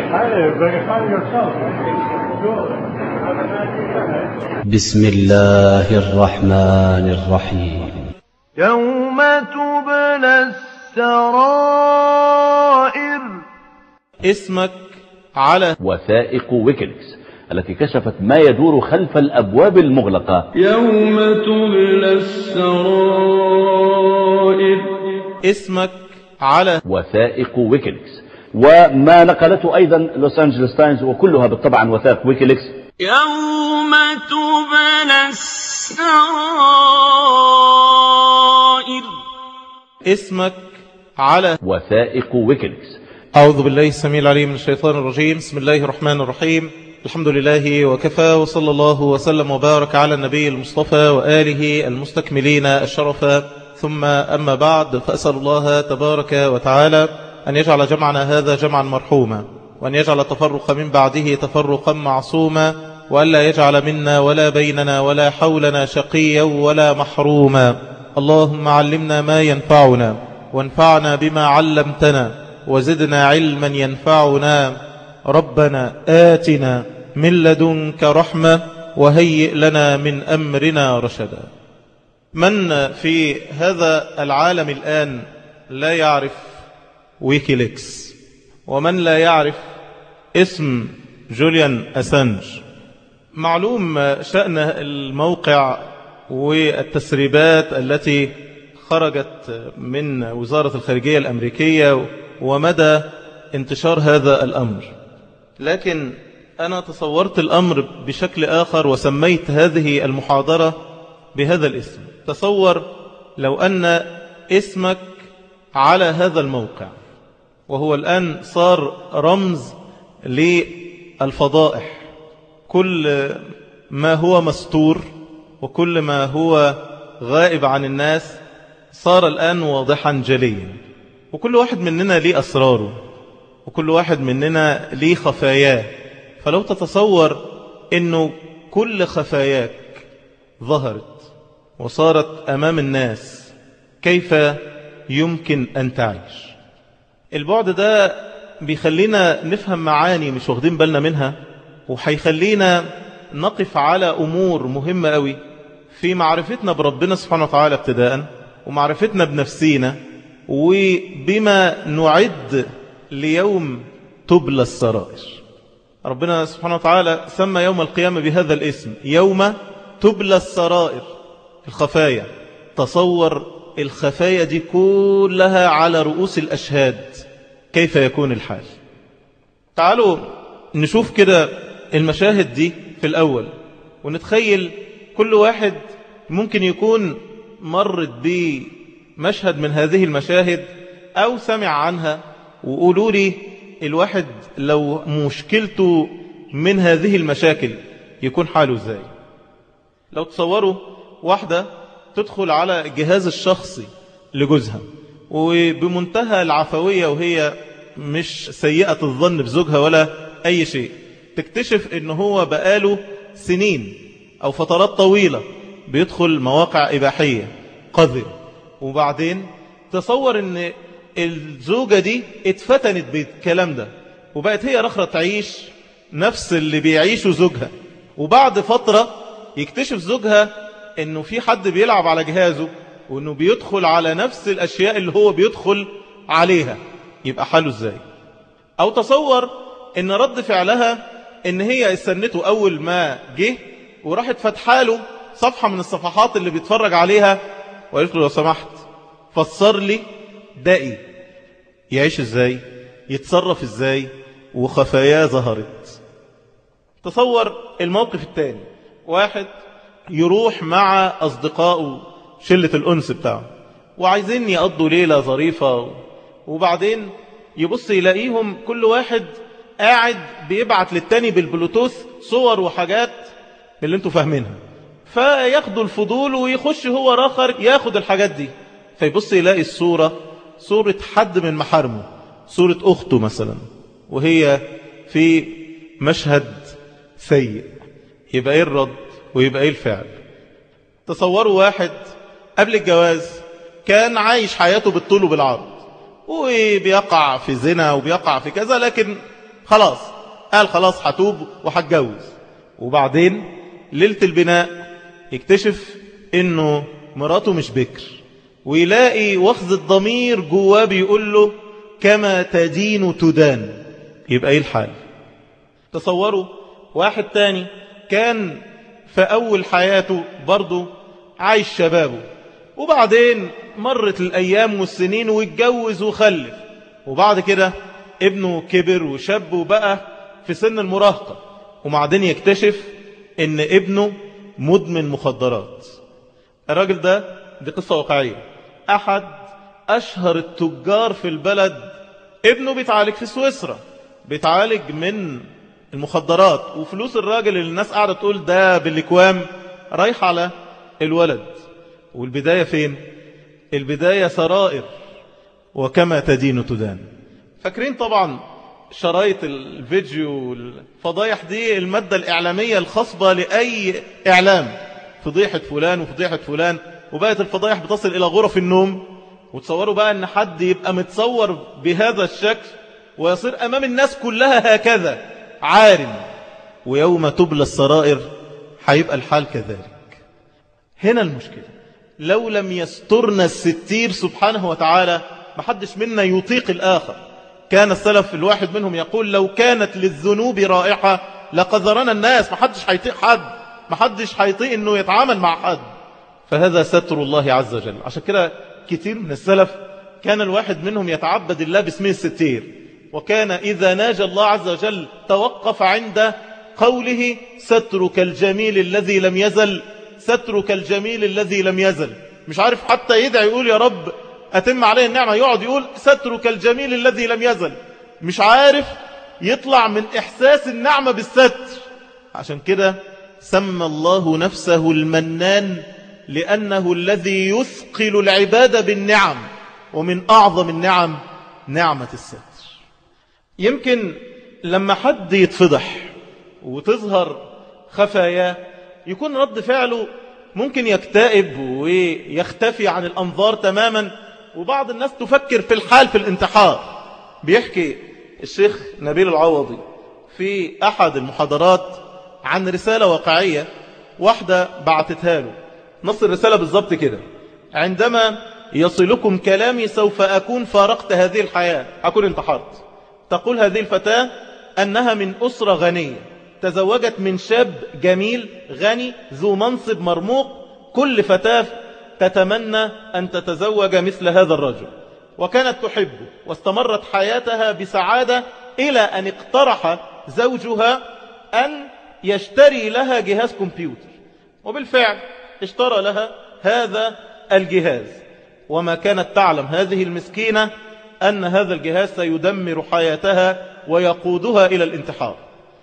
بسم الله الرحمن الرحيم يوم تبلى السرائر اسمك على وثائق ويكيليكس التي كشفت ما يدور خلف الأبواب المغلقة يوم تبلى السرائر اسمك على وثائق ويكيليكس وما نقلته أيضا لوس أنجلوس تايمز وكلها بالطبع عن وثائق ويكيليكس يوم تبلى السرائر اسمك على وثائق ويكيليكس أعوذ بالله السميع العليم من الشيطان الرجيم بسم الله الرحمن الرحيم الحمد لله وكفى وصلى الله وسلم وبارك على النبي المصطفى وآله المستكملين الشرف ثم أما بعد فأسأل الله تبارك وتعالى أن يجعل جمعنا هذا جمعا مرحوما وأن يجعل التفرق من بعده تفرقا معصوما وألا يجعل منا ولا بيننا ولا حولنا شقيا ولا محروما اللهم علمنا ما ينفعنا وانفعنا بما علمتنا وزدنا علما ينفعنا ربنا آتنا من لدنك رحمة وهيئ لنا من أمرنا رشدا من في هذا العالم الآن لا يعرف ويكيليكس ومن لا يعرف اسم جوليان أسانج معلوم شأن الموقع والتسريبات التي خرجت من وزارة الخارجية الأمريكية ومدى انتشار هذا الأمر لكن أنا تصورت الأمر بشكل آخر وسميت هذه المحاضرة بهذا الاسم تصور لو أن اسمك على هذا الموقع وهو الآن صار رمز للفضائح كل ما هو مستور وكل ما هو غائب عن الناس صار الآن واضحا جليا وكل واحد مننا ليه أسراره وكل واحد مننا ليه خفاياه فلو تتصور أنه كل خفاياك ظهرت وصارت أمام الناس كيف يمكن أن تعيش البعد ده بيخلينا نفهم معاني مش واخدين بالنا منها وحيخلينا نقف على أمور مهمة قوي في معرفتنا بربنا سبحانه وتعالى ابتداء ومعرفتنا بنفسينا وبما نعد ليوم تبلى السرائر ربنا سبحانه وتعالى سمى يوم القيامة بهذا الاسم يوم تبلى السرائر الخفايا تصور الخفايا دي كلها على رؤوس الأشهاد كيف يكون الحال تعالوا نشوف كده المشاهد دي في الأول ونتخيل كل واحد ممكن يكون مرت بمشهد من هذه المشاهد أو سمع عنها وقولوا لي الواحد لو مشكلته من هذه المشاكل يكون حاله ازاي لو تصوروا واحدة تدخل على الجهاز الشخصي لجوزها وبمنتهى العفوية وهي مش سيئة الظن بزوجها ولا أي شيء تكتشف ان هو بقاله سنين أو فترات طويلة بيدخل مواقع إباحية قذرة وبعدين تصور ان الزوجة دي اتفتنت بالكلام ده وبقت هي رخرة تعيش نفس اللي بيعيشه زوجها وبعد فترة يكتشف زوجها انه في حد بيلعب على جهازه وانه بيدخل على نفس الاشياء اللي هو بيدخل عليها يبقى حاله ازاي او تصور ان رد فعلها ان هي استنته اول ما جه وراحت فتحاله صفحة من الصفحات اللي بيتفرج عليها وقالت له لو سمحت فسر لي دائي يعيش ازاي يتصرف ازاي وخفاياه ظهرت تصور الموقف الثاني واحد يروح مع أصدقائه شلة الأنس بتاعه وعايزين يقضوا ليلة ظريفة وبعدين يبص يلاقيهم كل واحد قاعد بيبعت للتاني بالبلوتوث صور وحاجات من اللي انتوا فاهمينها فياخدوا الفضول ويخش هو راخر ياخد الحاجات دي فيبص يلاقي الصورة صورة حد من محارمه صورة أخته مثلا وهي في مشهد سيء يبقى ايه الرد ويبقى ايه الفعل تصوروا واحد قبل الجواز كان عايش حياته بالطول وبالعرض وبيقع في زنا وبيقع في كذا لكن خلاص قال خلاص هتوب وهتجوز وبعدين ليلة البناء يكتشف انه مراته مش بكر ويلاقي وخز الضمير جواه بيقول له كما تدين تدان يبقى ايه الحال تصوروا واحد تاني كان في أول حياته برضه عايش شبابه وبعدين مرت الأيام والسنين واتجوز وخلف وبعد كده ابنه كبر وشاب وبقى في سن المراهقة وبعدين يكتشف ان ابنه مدمن مخدرات الراجل ده دي قصة واقعية أحد أشهر التجار في البلد ابنه بيتعالج في سويسرا بيتعالج من المخدرات وفلوس الراجل اللي الناس قاعدة تقول ده بالكوام رايح على الولد والبداية فين البداية سرائر وكما تدين تدان فاكرين طبعا شرايط الفيديو والفضايح دي المادة الإعلامية الخصبة لأي إعلام فضيحة فلان وفضيحة فلان وبقت الفضايح بتصل إلى غرف النوم وتصوروا بقى أن حد يبقى متصور بهذا الشكل ويصير أمام الناس كلها هكذا عارم ويوم تبلى السرائر هيبقى الحال كذلك هنا المشكلة لو لم يسترنا الستير سبحانه وتعالى محدش منا يطيق الآخر كان السلف الواحد منهم يقول لو كانت للذنوب رائحة لقذرنا الناس محدش هيطيق حد محدش هيطيق انه يتعامل مع حد فهذا ستر الله عز وجل عشان كده كتير من السلف كان الواحد منهم يتعبد الله باسمه الستير وكان إذا ناجى الله عز وجل توقف عند قوله سترك الجميل الذي لم يزل سترك الجميل الذي لم يزل مش عارف حتى يدعي يقول يا رب أتم عليه النعمة يقعد يقول سترك الجميل الذي لم يزل مش عارف يطلع من إحساس النعمة بالستر عشان كده سمى الله نفسه المنان لأنه الذي يثقل العباد بالنعم ومن أعظم النعم نعمة الستر يمكن لما حد يتفضح وتظهر خفاياه يكون رد فعله ممكن يكتئب ويختفي عن الأنظار تماما وبعض الناس تفكر في الحال في الانتحار بيحكي الشيخ نبيل العوضي في أحد المحاضرات عن رسالة واقعية واحدة بعتتها له نص الرسالة بالضبط كده عندما يصلكم كلامي سوف أكون فارقت هذه الحياة أكون انتحرت تقول هذه الفتاة أنها من أسرة غنية تزوجت من شاب جميل غني ذو منصب مرموق كل فتاة تتمنى أن تتزوج مثل هذا الرجل وكانت تحبه واستمرت حياتها بسعادة إلى أن اقترح زوجها أن يشتري لها جهاز كمبيوتر وبالفعل اشترى لها هذا الجهاز وما كانت تعلم هذه المسكينة أن هذا الجهاز سيدمر حياتها ويقودها إلى الانتحار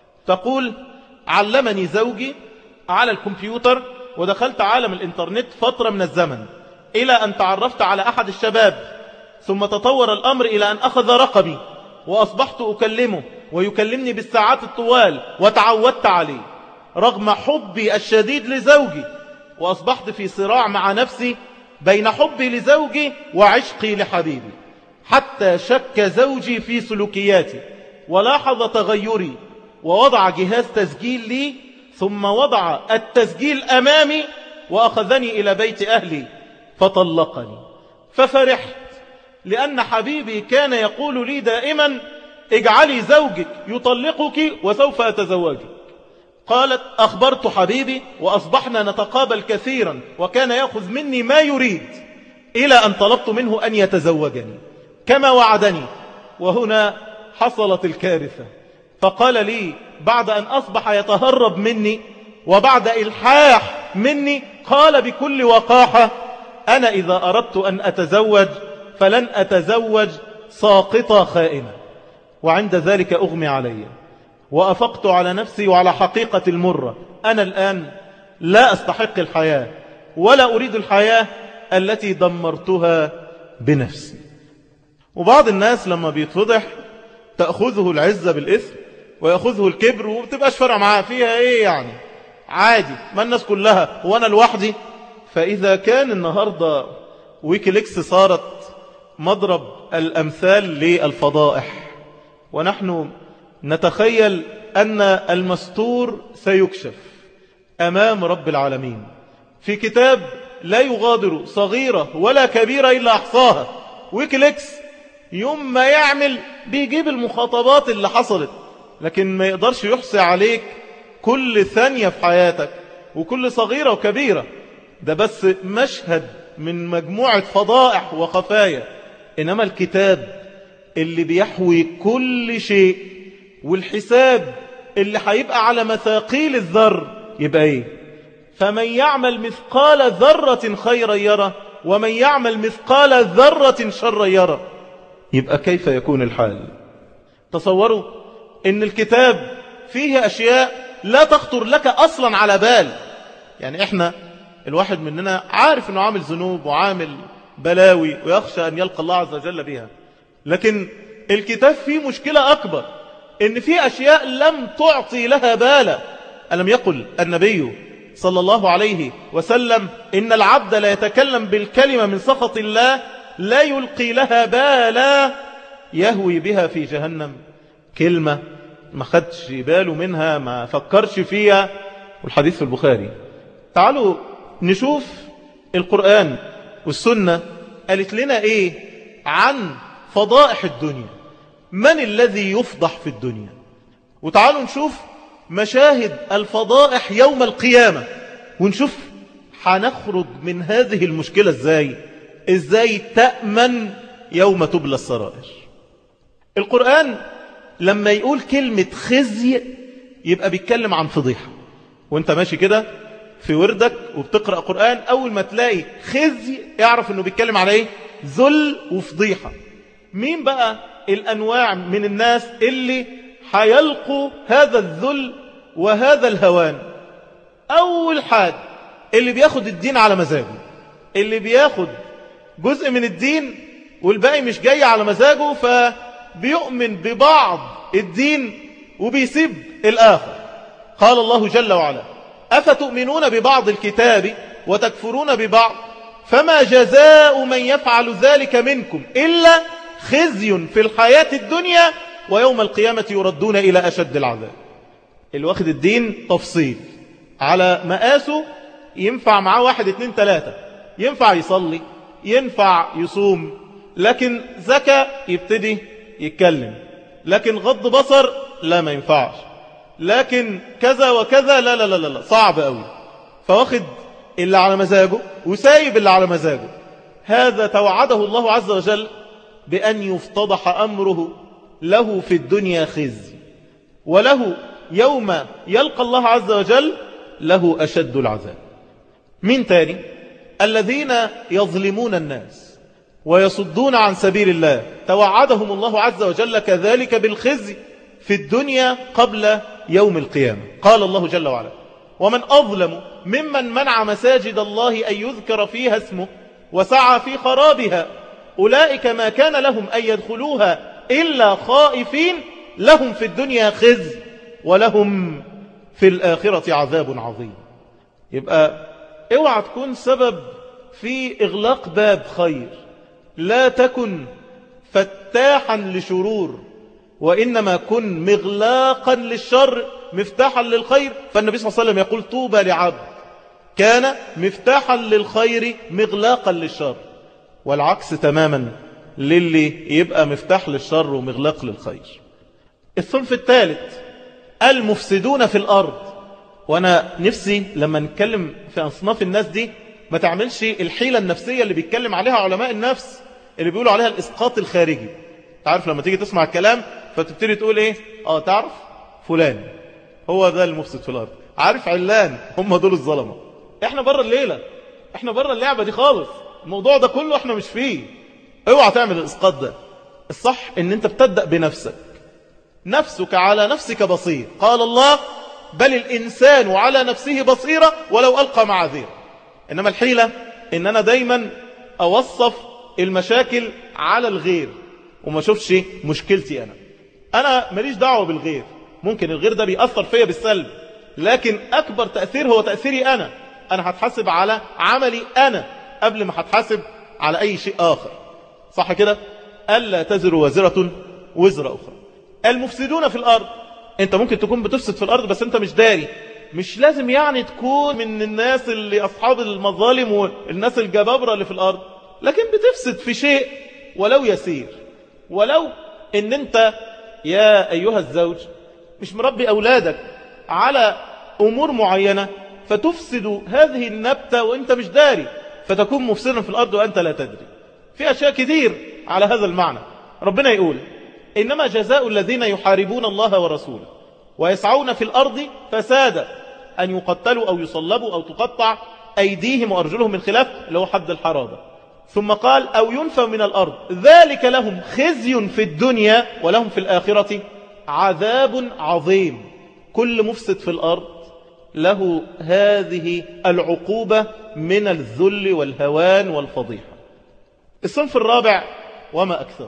تقول علمني زوجي على الكمبيوتر ودخلت عالم الانترنت فترة من الزمن إلى أن تعرفت على أحد الشباب ثم تطور الأمر إلى أن أخذ رقبي وأصبحت أكلمه ويكلمني بالساعات الطوال وتعودت عليه رغم حبي الشديد لزوجي وأصبحت في صراع مع نفسي بين حبي لزوجي وعشقي لحبيبي حتى شك زوجي في سلوكياتي ولاحظ تغيري ووضع جهاز تسجيل لي ثم وضع التسجيل أمامي وأخذني إلى بيت أهلي فطلقني ففرحت لأن حبيبي كان يقول لي دائما اجعلي زوجك يطلقك وسوف أتزوجك قالت أخبرت حبيبي وأصبحنا نتقابل كثيرا وكان يأخذ مني ما يريد إلى أن طلبت منه أن يتزوجني كما وعدني وهنا حصلت الكارثة فقال لي بعد أن أصبح يتهرب مني وبعد إلحاح مني قال بكل وقاحة أنا إذا أردت أن أتزوج فلن أتزوج ساقطة خائنة وعند ذلك أغمي علي وأفقت على نفسي وعلى حقيقة المرة أنا الآن لا أستحق الحياة ولا أريد الحياة التي دمرتها بنفسي وبعض الناس لما بيتفضح تأخذه العزة بالإثم ويأخذه الكبر وبتبقاش فرع معاه فيها إيه يعني عادي ما الناس كلها وأنا لوحدي فإذا كان النهاردة ويكيليكس صارت مضرب الأمثال للفضائح ونحن نتخيل أن المستور سيكشف أمام رب العالمين في كتاب لا يغادر صغيرة ولا كبيرة إلا أحصاها ويكليكس يوم ما يعمل بيجيب المخاطبات اللي حصلت لكن ما يقدرش يحصي عليك كل ثانية في حياتك وكل صغيرة وكبيرة ده بس مشهد من مجموعة فضائح وخفايا إنما الكتاب اللي بيحوي كل شيء والحساب اللي هيبقى على مثاقيل الذر يبقى ايه فمن يعمل مثقال ذرة خيرا يرى ومن يعمل مثقال ذرة شرا يرى يبقى كيف يكون الحال تصوروا ان الكتاب فيه اشياء لا تخطر لك اصلا على بال يعني احنا الواحد مننا عارف انه عامل ذنوب وعامل بلاوي ويخشى ان يلقى الله عز وجل بها لكن الكتاب فيه مشكلة اكبر ان فيه اشياء لم تعطي لها بالا ألم يقل النبي صلى الله عليه وسلم إن العبد لا يتكلم بالكلمة من سخط الله لا يلقي لها بالا يهوي بها في جهنم كلمة ما خدش باله منها ما فكرش فيها والحديث في البخاري تعالوا نشوف القرآن والسنة قالت لنا ايه عن فضائح الدنيا من الذي يفضح في الدنيا وتعالوا نشوف مشاهد الفضائح يوم القيامة ونشوف هنخرج من هذه المشكلة ازاي ازاي تأمن يوم تبلى السرائر القرآن لما يقول كلمة خزي يبقى بيتكلم عن فضيحة وانت ماشي كده في وردك وبتقرأ قرآن أول ما تلاقي خزي اعرف انه بيتكلم على ايه ذل وفضيحة مين بقى الأنواع من الناس اللي هيلقوا هذا الذل وهذا الهوان أول حاجة اللي بياخد الدين على مزاجه اللي بياخد جزء من الدين والباقي مش جاي على مزاجه فبيؤمن ببعض الدين وبيسيب الآخر قال الله جل وعلا أفتؤمنون ببعض الكتاب وتكفرون ببعض فما جزاء من يفعل ذلك منكم إلا خزي في الحياة الدنيا ويوم القيامة يردون إلى أشد العذاب اللي واخد الدين تفصيل على مقاسه ينفع معاه واحد اتنين تلاتة ينفع يصلي ينفع يصوم لكن زكى يبتدي يتكلم لكن غض بصر لا ما ينفعش لكن كذا وكذا لا لا لا لا, لا صعب قوي فواخد اللي على مزاجه وسايب اللي على مزاجه هذا توعده الله عز وجل بأن يفتضح أمره له في الدنيا خزي وله يوم يلقى الله عز وجل له أشد العذاب من تاني الذين يظلمون الناس ويصدون عن سبيل الله توعدهم الله عز وجل كذلك بالخزي في الدنيا قبل يوم القيامة قال الله جل وعلا ومن أظلم ممن منع مساجد الله أن يذكر فيها اسمه وسعى في خرابها أولئك ما كان لهم أن يدخلوها إلا خائفين لهم في الدنيا خزي ولهم في الآخرة عذاب عظيم يبقى اوعى تكون سبب في إغلاق باب خير لا تكن فتاحا لشرور وإنما كن مغلاقا للشر مفتاحا للخير فالنبي صلى الله عليه وسلم يقول طوبى لعبد كان مفتاحا للخير مغلاقا للشر والعكس تماما للي يبقى مفتاح للشر ومغلاق للخير الصنف الثالث المفسدون في الأرض وأنا نفسي لما نتكلم في أصناف الناس دي ما تعملش الحيلة النفسية اللي بيتكلم عليها علماء النفس اللي بيقولوا عليها الإسقاط الخارجي تعرف لما تيجي تسمع الكلام فتبتدي تقول إيه آه تعرف فلان هو ده المفسد في الأرض عارف علان هم دول الظلمة احنا بره الليلة احنا بره اللعبة دي خالص الموضوع ده كله احنا مش فيه اوعى تعمل الاسقاط ده الصح ان انت بتبدأ بنفسك نفسك على نفسك بصير قال الله بل الإنسان على نفسه بصيرة ولو ألقى معاذير إنما الحيلة إن أنا دايما أوصف المشاكل على الغير وما أشوفش مشكلتي أنا أنا ماليش دعوة بالغير ممكن الغير ده بيأثر فيا بالسلب لكن أكبر تأثير هو تأثيري أنا أنا هتحاسب على عملي أنا قبل ما هتحاسب على أي شيء آخر صح كده ألا تزر وزرة وزر أخرى المفسدون في الأرض انت ممكن تكون بتفسد في الأرض بس انت مش داري مش لازم يعني تكون من الناس اللي أصحاب المظالم والناس الجبابرة اللي في الأرض لكن بتفسد في شيء ولو يسير ولو ان انت يا أيها الزوج مش مربي أولادك على أمور معينة فتفسد هذه النبتة وانت مش داري فتكون مفسدا في الأرض وأنت لا تدري في أشياء كثير على هذا المعنى ربنا يقول إنما جزاء الذين يحاربون الله ورسوله ويسعون في الأرض فسادا أن يقتلوا أو يصلبوا أو تقطع أيديهم وأرجلهم من خلاف اللي هو حد الحرابة ثم قال أو ينفوا من الأرض ذلك لهم خزي في الدنيا ولهم في الآخرة عذاب عظيم كل مفسد في الأرض له هذه العقوبة من الذل والهوان والفضيحة الصنف الرابع وما أكثر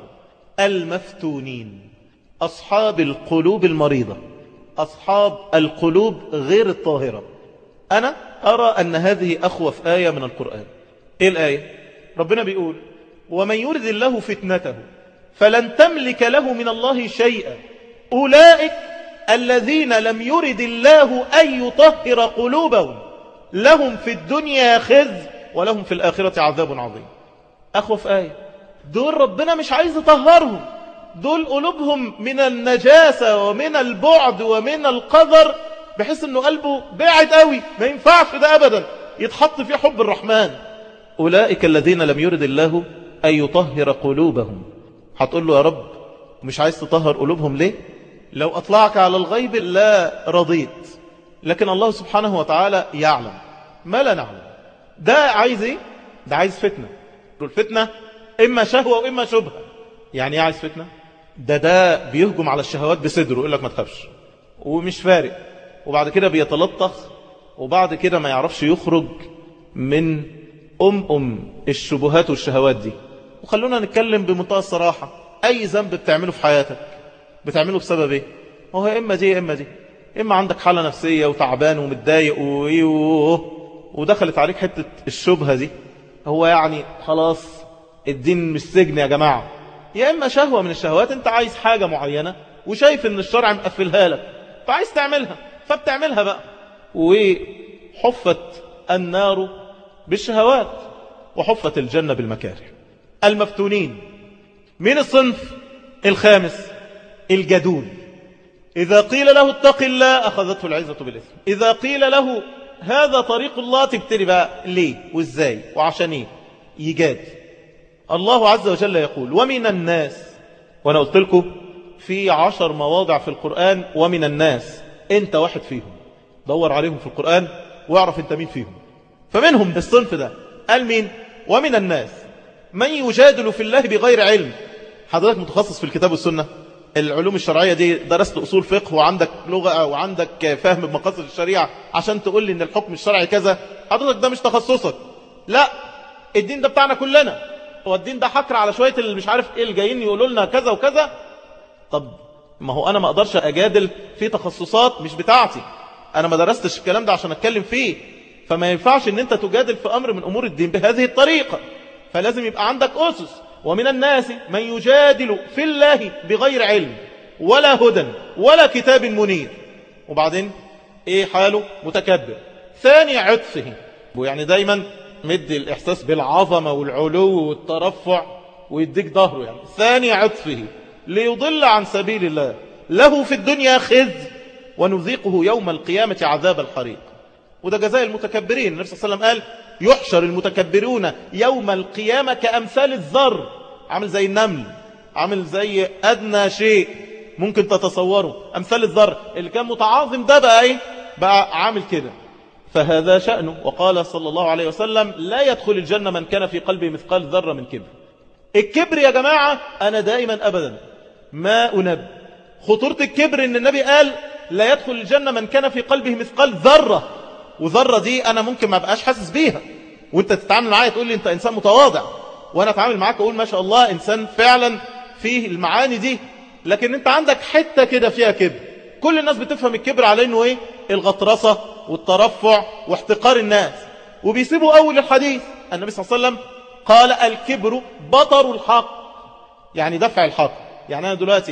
المفتونين أصحاب القلوب المريضة أصحاب القلوب غير الطاهرة أنا أرى أن هذه أخوف آية من القرآن إيه الآية؟ ربنا بيقول ومن يرد الله فتنته فلن تملك له من الله شيئا أولئك الذين لم يرد الله أن يطهر قلوبهم لهم في الدنيا خزي ولهم في الآخرة عذاب عظيم أخوف آية دول ربنا مش عايز يطهرهم دول قلوبهم من النجاسة ومن البعد ومن القذر بحيث انه قلبه بعد قوي ما ينفعش ده ابدا يتحط فيه حب الرحمن أولئك الذين لم يرد الله أن يطهر قلوبهم هتقول له يا رب مش عايز تطهر قلوبهم ليه لو أطلعك على الغيب لا رضيت لكن الله سبحانه وتعالى يعلم ما لا نعلم ده عايز ايه ده عايز فتنة الفتنة إما شهوة وإما شبهة يعني ايه عايز فتنة ده ده بيهجم على الشهوات بصدره يقول لك ما تخافش ومش فارق وبعد كده بيتلطخ وبعد كده ما يعرفش يخرج من أم أم الشبهات والشهوات دي وخلونا نتكلم بمنتهى الصراحة أي ذنب بتعمله في حياتك بتعمله بسبب ايه هو إما دي إما دي إما عندك حالة نفسية وتعبان ومتضايق وإيه ودخلت عليك حتة الشبهة دي هو يعني خلاص الدين مش سجن يا جماعة يا إما شهوة من الشهوات أنت عايز حاجة معينة وشايف أن الشرع مقفلها لك فعايز تعملها فبتعملها بقى وحفت النار بالشهوات وحفت الجنة بالمكاره المفتونين من الصنف الخامس الجدول إذا قيل له اتق الله أخذته العزة بالإثم إذا قيل له هذا طريق الله تبتدي بقى ليه وإزاي وعشان إيه يجاد الله عز وجل يقول ومن الناس وأنا قلت لكم في عشر مواضع في القرآن ومن الناس أنت واحد فيهم دور عليهم في القرآن واعرف أنت مين فيهم فمنهم الصنف ده قال مين ومن الناس من يجادل في الله بغير علم حضرتك متخصص في الكتاب والسنة العلوم الشرعية دي درست أصول فقه وعندك لغة وعندك فهم بمقاصد الشريعة عشان تقول لي ان الحكم الشرعي كذا حضرتك ده مش تخصصك لا الدين ده بتاعنا كلنا هو الدين ده حكر على شوية اللي مش عارف ايه اللي جايين يقولوا لنا كذا وكذا طب ما هو انا ما اقدرش اجادل في تخصصات مش بتاعتي انا ما درستش الكلام ده عشان اتكلم فيه فما ينفعش ان انت تجادل في امر من امور الدين بهذه الطريقة فلازم يبقى عندك اسس ومن الناس من يجادل في الله بغير علم ولا هدى ولا كتاب منير وبعدين ايه حاله متكبر ثاني عطفه ويعني دايما مدي الاحساس بالعظمة والعلو والترفع ويديك ظهره يعني ثاني عطفه ليضل عن سبيل الله له في الدنيا خذ ونذيقه يوم القيامة عذاب الحريق وده جزاء المتكبرين النبي صلى الله عليه وسلم قال يحشر المتكبرون يوم القيامة كأمثال الذر عامل زي النمل عامل زي أدنى شيء ممكن تتصوره أمثال الذر اللي كان متعاظم ده بقى ايه بقى عامل كده فهذا شأنه وقال صلى الله عليه وسلم لا يدخل الجنة من كان في قلبه مثقال ذرة من كبر الكبر يا جماعة أنا دائما أبدا ما أنب خطورة الكبر إن النبي قال لا يدخل الجنة من كان في قلبه مثقال ذرة وذرة دي أنا ممكن ما بقاش حاسس بيها وانت تتعامل معايا تقول لي انت انسان متواضع وانا اتعامل معاك اقول ما شاء الله انسان فعلا فيه المعاني دي لكن انت عندك حتة كده فيها كبر كل الناس بتفهم الكبر على انه ايه الغطرسة والترفع واحتقار الناس وبيسيبوا اول الحديث النبي صلى الله عليه وسلم قال الكبر بطر الحق يعني دفع الحق يعني انا دلوقتي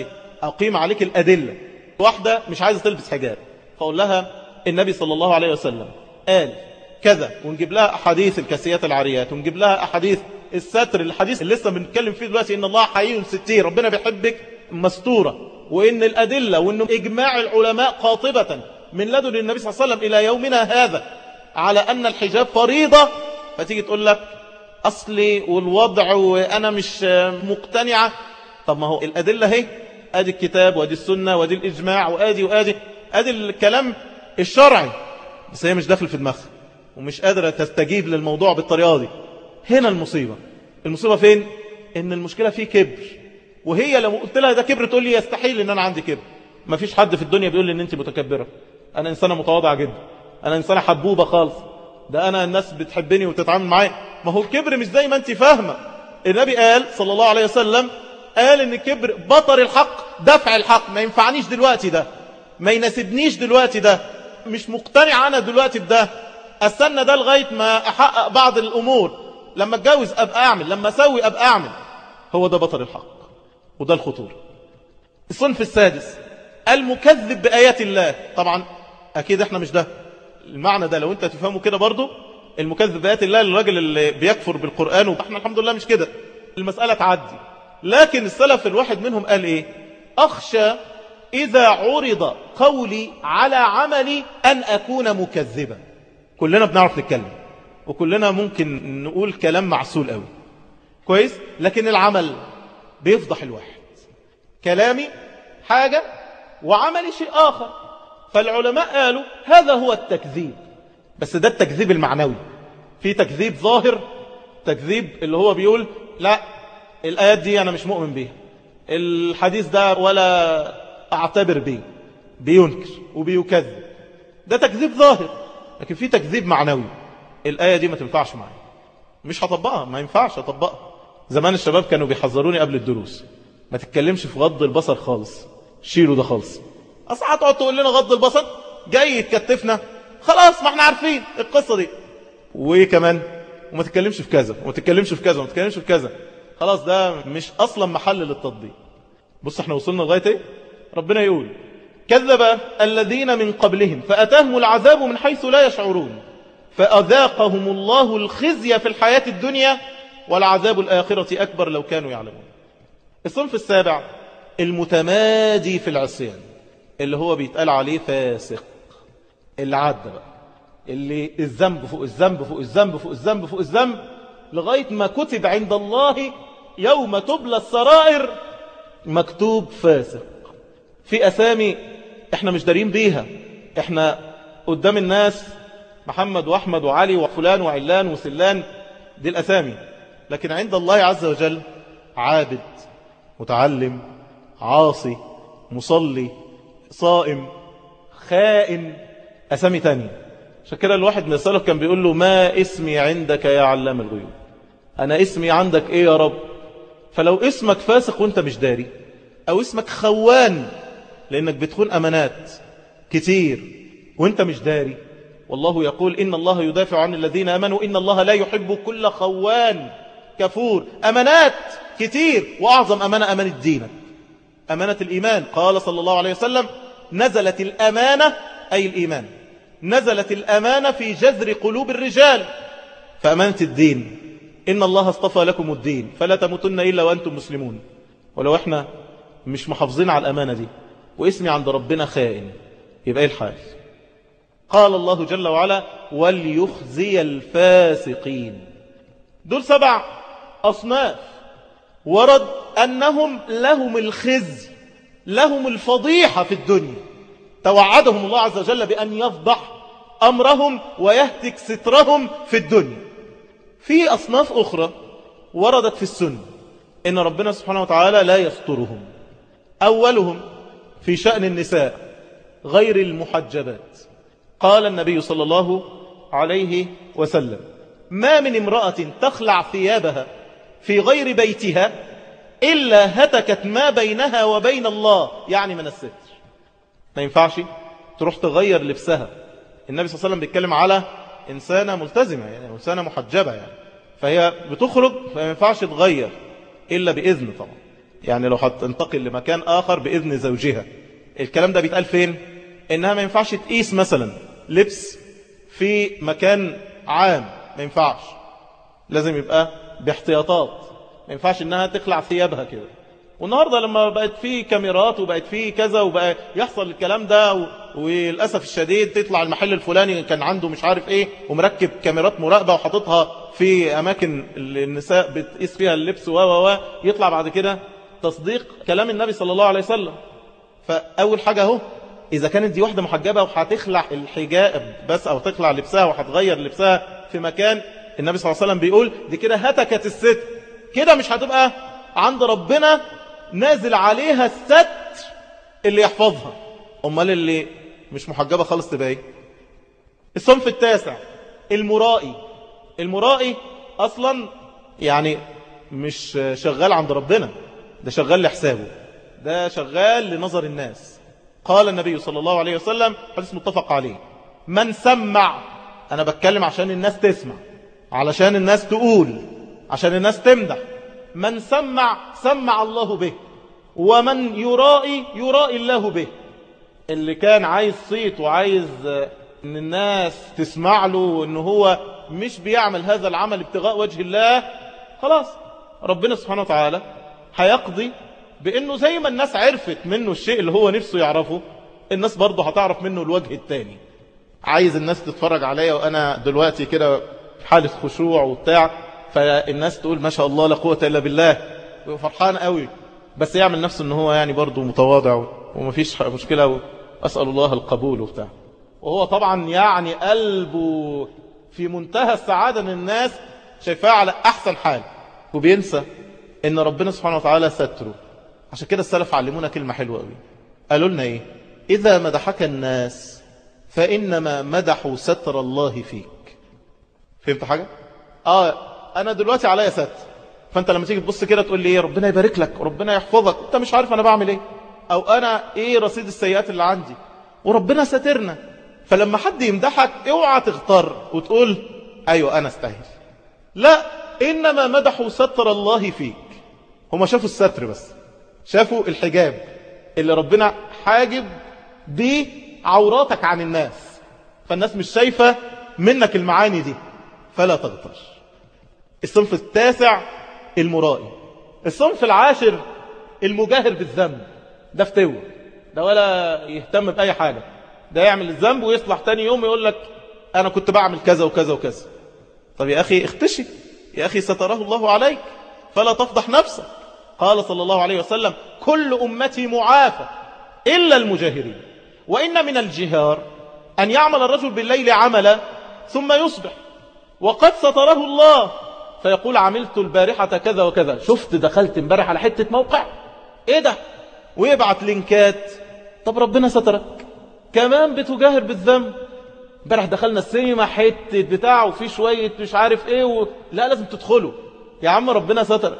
أقيم عليك الأدلة واحدة مش عايزة تلبس حجاب فأقول لها النبي صلى الله عليه وسلم قال كذا ونجيب لها أحاديث الكاسيات العاريات ونجيب لها أحاديث الستر الحديث اللي لسه بنتكلم فيه دلوقتي إن الله حي ستير ربنا بيحبك مستورة وإن الأدلة وإن إجماع العلماء قاطبة من لدن النبي صلى الله عليه وسلم إلى يومنا هذا على أن الحجاب فريضة فتيجي تقول لك أصلي والوضع وأنا مش مقتنعة طب ما هو الأدلة هي أدي الكتاب وأدي السنة وأدي الإجماع وأدي وأدي أدي الكلام الشرعي بس هي مش داخل في دماغها ومش قادرة تستجيب للموضوع بالطريقة دي هنا المصيبة المصيبة فين ان المشكلة فيه كبر وهي لو قلت لها ده كبر تقول لي يستحيل ان انا عندي كبر ما فيش حد في الدنيا بيقول لي ان انت متكبرة انا انسانة متواضعة جدا انا انسانة حبوبة خالص ده انا الناس بتحبني وتتعامل معايا ما هو الكبر مش زي ما انت فاهمة النبي قال صلى الله عليه وسلم قال ان الكبر بطر الحق دفع الحق ما ينفعنيش دلوقتي ده ما يناسبنيش دلوقتي ده مش مقتنع انا دلوقتي بده استنى ده لغاية ما احقق بعض الامور لما اتجوز ابقى اعمل لما اسوي ابقى اعمل هو ده بطر الحق وده الخطورة الصنف السادس المكذب بآيات الله طبعا اكيد احنا مش ده المعنى ده لو انت تفهمه كده برضو المكذب بآيات الله الراجل اللي بيكفر بالقرآن واحنا الحمد لله مش كده المسألة تعدي لكن السلف الواحد منهم قال ايه اخشى إذا عرض قولي على عملي أن أكون مكذبا كلنا بنعرف نتكلم وكلنا ممكن نقول كلام معسول قوي كويس لكن العمل بيفضح الواحد كلامي حاجة وعملي شيء آخر فالعلماء قالوا هذا هو التكذيب بس ده التكذيب المعنوي في تكذيب ظاهر تكذيب اللي هو بيقول لا الآيات دي أنا مش مؤمن بيها الحديث ده ولا أعتبر به بينكر وبيكذب ده تكذيب ظاهر لكن في تكذيب معنوي الآية دي ما تنفعش معي مش هطبقها ما ينفعش أطبقها زمان الشباب كانوا بيحذروني قبل الدروس ما تتكلمش في غض البصر خالص شيلوا ده خالص أصلا هتقعد تقول لنا غض البصر جاي يتكتفنا خلاص ما احنا عارفين القصة دي وايه كمان وما تتكلمش في كذا وما تتكلمش في كذا وما تتكلمش في كذا خلاص ده مش أصلا محل للتطبيق بص احنا وصلنا لغاية ايه ربنا يقول كذب الذين من قبلهم فأتاهم العذاب من حيث لا يشعرون فأذاقهم الله الخزي في الحياة الدنيا والعذاب الآخرة أكبر لو كانوا يعلمون الصنف السابع المتمادي في العصيان اللي هو بيتقال عليه فاسق اللي عدى بقى اللي الذنب فوق الذنب فوق الذنب فوق الذنب فوق الذنب لغاية ما كتب عند الله يوم تبلى السرائر مكتوب فاسق في أسامي احنا مش دارين بيها احنا قدام الناس محمد وأحمد وعلي وفلان وعلان وسلان دي الأسامي لكن عند الله عز وجل عابد متعلم عاصي مصلي صائم خائن أسامي تانية عشان كده الواحد من السلف كان بيقول له ما اسمي عندك يا علام الغيوب أنا اسمي عندك إيه يا رب فلو اسمك فاسق وانت مش داري أو اسمك خوان لأنك بتخون أمانات كتير وانت مش داري والله يقول إن الله يدافع عن الذين أمنوا إن الله لا يحب كل خوان كفور أمانات كتير وأعظم أمانة أمانة دينك أمانة الإيمان قال صلى الله عليه وسلم نزلت الأمانة أي الإيمان نزلت الأمانة في جذر قلوب الرجال فأمانة الدين إن الله اصطفى لكم الدين فلا تموتن إلا وأنتم مسلمون ولو احنا مش محافظين على الأمانة دي واسمي عند ربنا خائن يبقى ايه الحال قال الله جل وعلا وليخزي الفاسقين دول سبع أصناف ورد أنهم لهم الخزي لهم الفضيحة في الدنيا توعدهم الله عز وجل بأن يفضح أمرهم ويهتك سترهم في الدنيا في أصناف أخرى وردت في السنة إن ربنا سبحانه وتعالى لا يسترهم أولهم في شأن النساء غير المحجبات قال النبي صلى الله عليه وسلم ما من امرأة تخلع ثيابها في غير بيتها إلا هتكت ما بينها وبين الله يعني من الستر ما ينفعش تروح تغير لبسها النبي صلى الله عليه وسلم بيتكلم على إنسانة ملتزمة يعني إنسانة محجبة يعني فهي بتخرج فما ينفعش تغير إلا بإذن طبعا يعني لو هتنتقل لمكان آخر بإذن زوجها الكلام ده بيتقال فين إنها ما ينفعش تقيس مثلا لبس في مكان عام ما ينفعش لازم يبقى باحتياطات ما ينفعش إنها تخلع ثيابها كده والنهاردة لما بقت في كاميرات وبقت في كذا وبقى يحصل الكلام ده و... وللأسف الشديد تطلع المحل الفلاني كان عنده مش عارف ايه ومركب كاميرات مراقبة وحاططها في أماكن اللي النساء بتقيس فيها اللبس و و و يطلع بعد كده تصديق كلام النبي صلى الله عليه وسلم فأول حاجة اهو إذا كانت دي واحدة محجبة وهتخلع الحجاب بس أو تخلع لبسها وهتغير لبسها في مكان النبي صلى الله عليه وسلم بيقول دي كده هتكت الست كده مش هتبقى عند ربنا نازل عليها الستر اللي يحفظها امال اللي مش محجبة خالص تبقى ايه الصنف التاسع المرائي المرائي اصلا يعني مش شغال عند ربنا ده شغال لحسابه ده شغال لنظر الناس قال النبي صلى الله عليه وسلم حديث متفق عليه من سمع انا بتكلم عشان الناس تسمع علشان الناس تقول عشان الناس تمدح من سمع سمع الله به ومن يرائي يرائي الله به اللي كان عايز صيت وعايز ان الناس تسمع له ان هو مش بيعمل هذا العمل ابتغاء وجه الله خلاص ربنا سبحانه وتعالى هيقضي بانه زي ما الناس عرفت منه الشيء اللي هو نفسه يعرفه الناس برضه هتعرف منه الوجه التاني عايز الناس تتفرج عليا وانا دلوقتي كده في حالة خشوع وبتاع فالناس تقول ما شاء الله لا قوة الا بالله فرحان قوي بس يعمل نفسه ان هو يعني برضه متواضع ومفيش مشكلة أسأل الله القبول وبتاع وهو طبعا يعني قلبه في منتهى السعادة ان الناس شايفاه على أحسن حال وبينسى ان ربنا سبحانه وتعالى ستره عشان كده السلف علمونا كلمة حلوة قوي قالوا لنا ايه إذا مدحك الناس فإنما مدحوا ستر الله فيك فهمت حاجة آه أنا دلوقتي عليا ستر فأنت لما تيجي تبص كده تقول لي ايه ربنا يبارك لك وربنا يحفظك انت مش عارف أنا بعمل ايه أو أنا ايه رصيد السيئات اللي عندي وربنا سترنا فلما حد يمدحك اوعى تغتر وتقول أيوة أنا استاهل لا إنما مدحوا ستر الله فيك هما شافوا الستر بس شافوا الحجاب اللي ربنا حاجب بيه عوراتك عن الناس فالناس مش شايفة منك المعاني دي فلا تغتر الصنف التاسع المرائي الصنف العاشر المجاهر بالذنب ده فتوى ده ولا يهتم بأي حاجة ده يعمل الذنب ويصلح تاني يوم يقول لك أنا كنت بعمل كذا وكذا وكذا طب يا أخي اختشي يا أخي ستره الله عليك فلا تفضح نفسك قال صلى الله عليه وسلم كل أمتي معافى إلا المجاهرين وإن من الجهار أن يعمل الرجل بالليل عملا ثم يصبح وقد ستره الله فيقول عملت البارحة كذا وكذا شفت دخلت امبارح على حتة موقع ايه ده ويبعت لينكات طب ربنا سترك كمان بتجاهر بالذنب امبارح دخلنا السينما حتة بتاع وفي شوية مش عارف ايه و... لا لازم تدخلوا يا عم ربنا سترك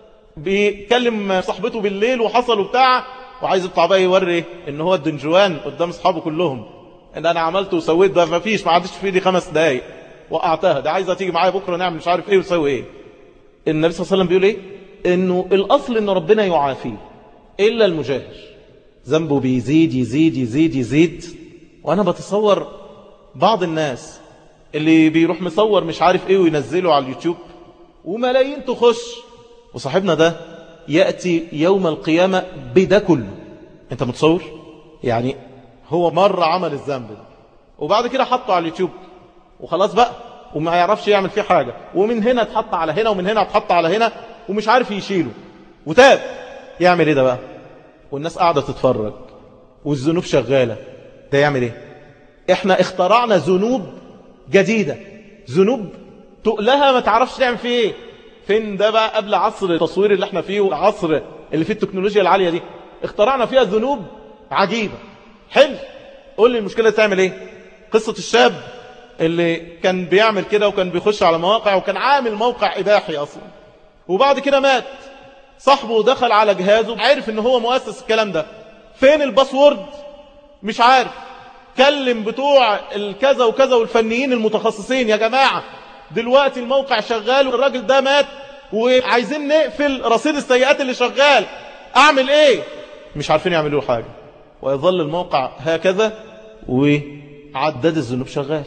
بيكلم صاحبته بالليل وحصل وبتاع وعايز يطلع بقى يوري ان هو الدنجوان قدام اصحابه كلهم ان انا عملت وسويت ده ما فيش ما عدتش في ايدي خمس دقايق وقعتها ده عايزه تيجي معايا بكره نعمل مش عارف ايه وسوي ايه النبي صلى الله عليه وسلم بيقول ايه انه الاصل ان ربنا يعافيه الا المجاهر ذنبه بيزيد يزيد يزيد يزيد وانا بتصور بعض الناس اللي بيروح مصور مش عارف ايه وينزله على اليوتيوب وملايين تخش وصاحبنا ده يأتي يوم القيامة بده كله انت متصور يعني هو مرة عمل الذنب ده وبعد كده حطه على اليوتيوب وخلاص بقى وما يعرفش يعمل فيه حاجة ومن هنا اتحط على هنا ومن هنا اتحط على هنا ومش عارف يشيله وتاب يعمل ايه ده بقى والناس قاعدة تتفرج والذنوب شغالة ده يعمل ايه احنا اخترعنا ذنوب جديدة ذنوب تقلها ما تعرفش تعمل فيه ايه فين ده بقى قبل عصر التصوير اللي احنا فيه والعصر اللي فيه التكنولوجيا العالية دي اخترعنا فيها ذنوب عجيبة حلو قول لي المشكلة تعمل ايه قصة الشاب اللي كان بيعمل كده وكان بيخش على مواقع وكان عامل موقع إباحي أصلا وبعد كده مات صاحبه دخل على جهازه عرف ان هو مؤسس الكلام ده فين الباسورد مش عارف كلم بتوع الكذا وكذا والفنيين المتخصصين يا جماعة دلوقتي الموقع شغال والراجل ده مات وعايزين نقفل رصيد السيئات اللي شغال اعمل ايه مش عارفين يعملوا حاجة ويظل الموقع هكذا وعداد الذنوب شغال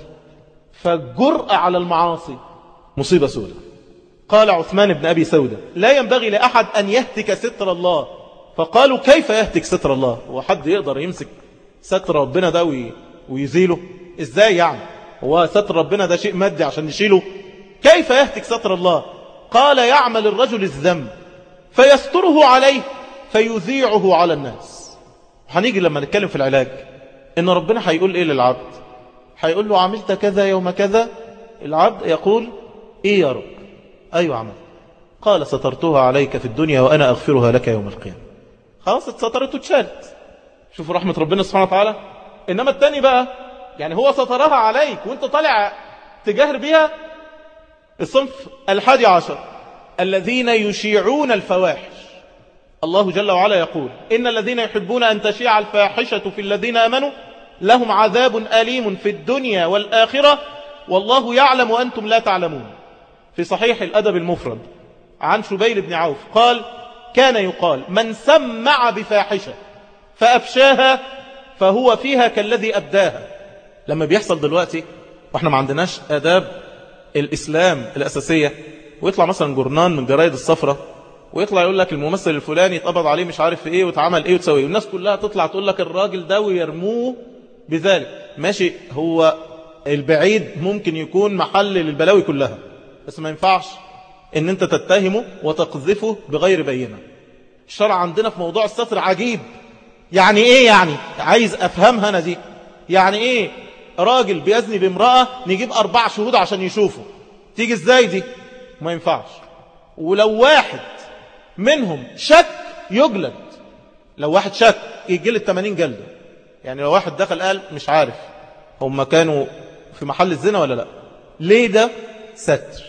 فالجرأة على المعاصي مصيبة سودة قال عثمان بن أبي سودة لا ينبغي لأحد أن يهتك ستر الله فقالوا كيف يهتك ستر الله هو حد يقدر يمسك ستر ربنا ده وي- ويزيله ازاي يعني هو ستر ربنا ده شيء مادي عشان يشيله كيف يهتك ستر الله قال يعمل الرجل الذنب فيستره عليه فيذيعه على الناس هنيجي لما نتكلم في العلاج ان ربنا هيقول ايه للعبد هيقول له عملت كذا يوم كذا العبد يقول ايه يا رب ايوه عملت قال سترتها عليك في الدنيا وانا اغفرها لك يوم القيامه خلاص اتسترت واتشالت شوفوا رحمه ربنا سبحانه وتعالى انما التاني بقى يعني هو سترها عليك وانت طالع تجاهر بيها الصنف الحادي عشر الذين يشيعون الفواحش الله جل وعلا يقول إن الذين يحبون أن تشيع الفاحشة في الذين آمنوا لهم عذاب أليم في الدنيا والآخرة والله يعلم وأنتم لا تعلمون في صحيح الأدب المفرد عن شبيل بن عوف قال كان يقال من سمع بفاحشة فأفشاها فهو فيها كالذي أبداها لما بيحصل دلوقتي واحنا ما عندناش آداب الإسلام الأساسية ويطلع مثلا جورنان من جرايد الصفرة ويطلع يقول لك الممثل الفلاني اتقبض عليه مش عارف في ايه واتعمل ايه وتسوي والناس كلها تطلع تقول لك الراجل ده ويرموه بذلك ماشي هو البعيد ممكن يكون محل للبلاوي كلها بس ما ينفعش ان انت تتهمه وتقذفه بغير بينه الشرع عندنا في موضوع الستر عجيب يعني ايه يعني عايز افهمها انا دي يعني ايه راجل بيزني بامرأة نجيب اربع شهود عشان يشوفوا تيجي ازاي دي ما ينفعش ولو واحد منهم شك يجلد لو واحد شك يجلد 80 جلدة يعني لو واحد دخل قال مش عارف هم كانوا في محل الزنا ولا لا ليه ده ستر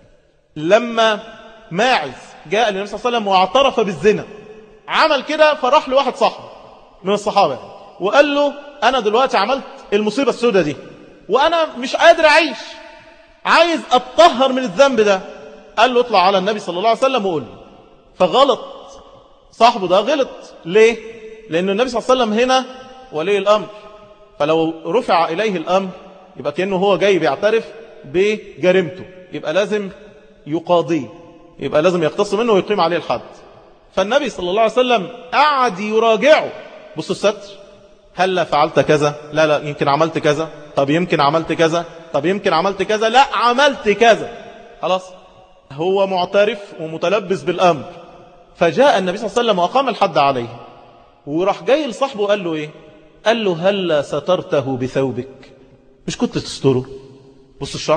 لما ماعز جاء للنبي صلى الله عليه وسلم واعترف بالزنا عمل كده فراح لواحد صاحبه من الصحابة وقال له أنا دلوقتي عملت المصيبة السوداء دي وأنا مش قادر أعيش عايز أتطهر من الذنب ده قال له اطلع على النبي صلى الله عليه وسلم وقول له فغلط صاحبه ده غلط ليه؟ لأن النبي صلى الله عليه وسلم هنا ولي الأمر فلو رفع إليه الأمر يبقى كأنه هو جاي بيعترف بجريمته يبقى لازم يقاضيه يبقى لازم يقتص منه ويقيم عليه الحد فالنبي صلى الله عليه وسلم قعد يراجعه بص الستر هل فعلت كذا لا لا يمكن عملت كذا طب يمكن عملت كذا طب يمكن عملت كذا لا عملت كذا خلاص هو معترف ومتلبس بالأمر فجاء النبي صلى الله عليه وسلم وأقام الحد عليه وراح جاي لصاحبه قال له ايه قال له هل سترته بثوبك مش كنت تستره بص الشرع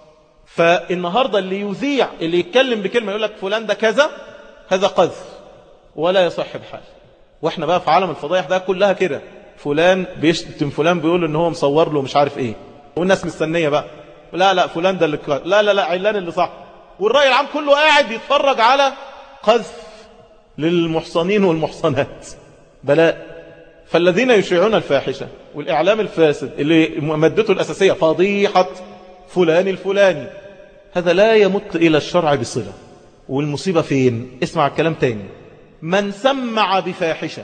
فالنهاردة اللي يذيع اللي يتكلم بكلمة يقول لك فلان ده كذا هذا قذف ولا يصح بحال واحنا بقى في عالم الفضايح ده كلها كده فلان بيشتم فلان بيقول ان هو مصور له مش عارف ايه والناس مستنية بقى لا لا فلان ده اللي ك- لا لا لا علان اللي صح والرأي العام كله قاعد بيتفرج على قذف للمحصنين والمحصنات بلاء فالذين يشيعون الفاحشة والإعلام الفاسد اللي مادته الأساسية فضيحة فلان الفلاني هذا لا يمت إلى الشرع بصلة والمصيبة فين اسمع الكلام تاني من سمع بفاحشة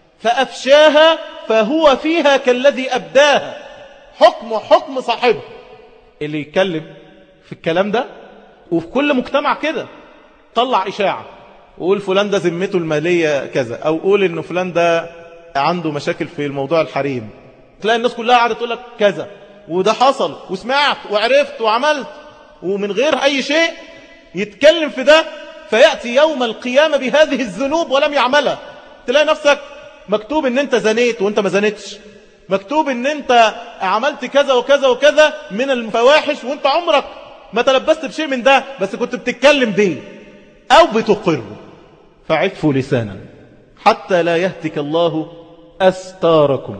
فأفشاها فهو فيها كالذي أبداها حكم حكم صاحبه اللي يتكلم في الكلام ده وفي كل مجتمع كده طلع إشاعة وقول فلان ده ذمته المالية كذا أو قول إنه فلان ده عنده مشاكل في الموضوع الحريم تلاقي الناس كلها قاعدة تقول لك كذا وده حصل وسمعت وعرفت وعملت ومن غير أي شيء يتكلم في ده فيأتي يوم القيامة بهذه الذنوب ولم يعملها تلاقي نفسك مكتوب ان انت زنيت وانت ما زنيتش مكتوب ان انت عملت كذا وكذا وكذا من الفواحش وانت عمرك ما تلبست بشيء من ده بس كنت بتتكلم بيه او بتقر فعفوا لسانا حتى لا يهتك الله أستاركم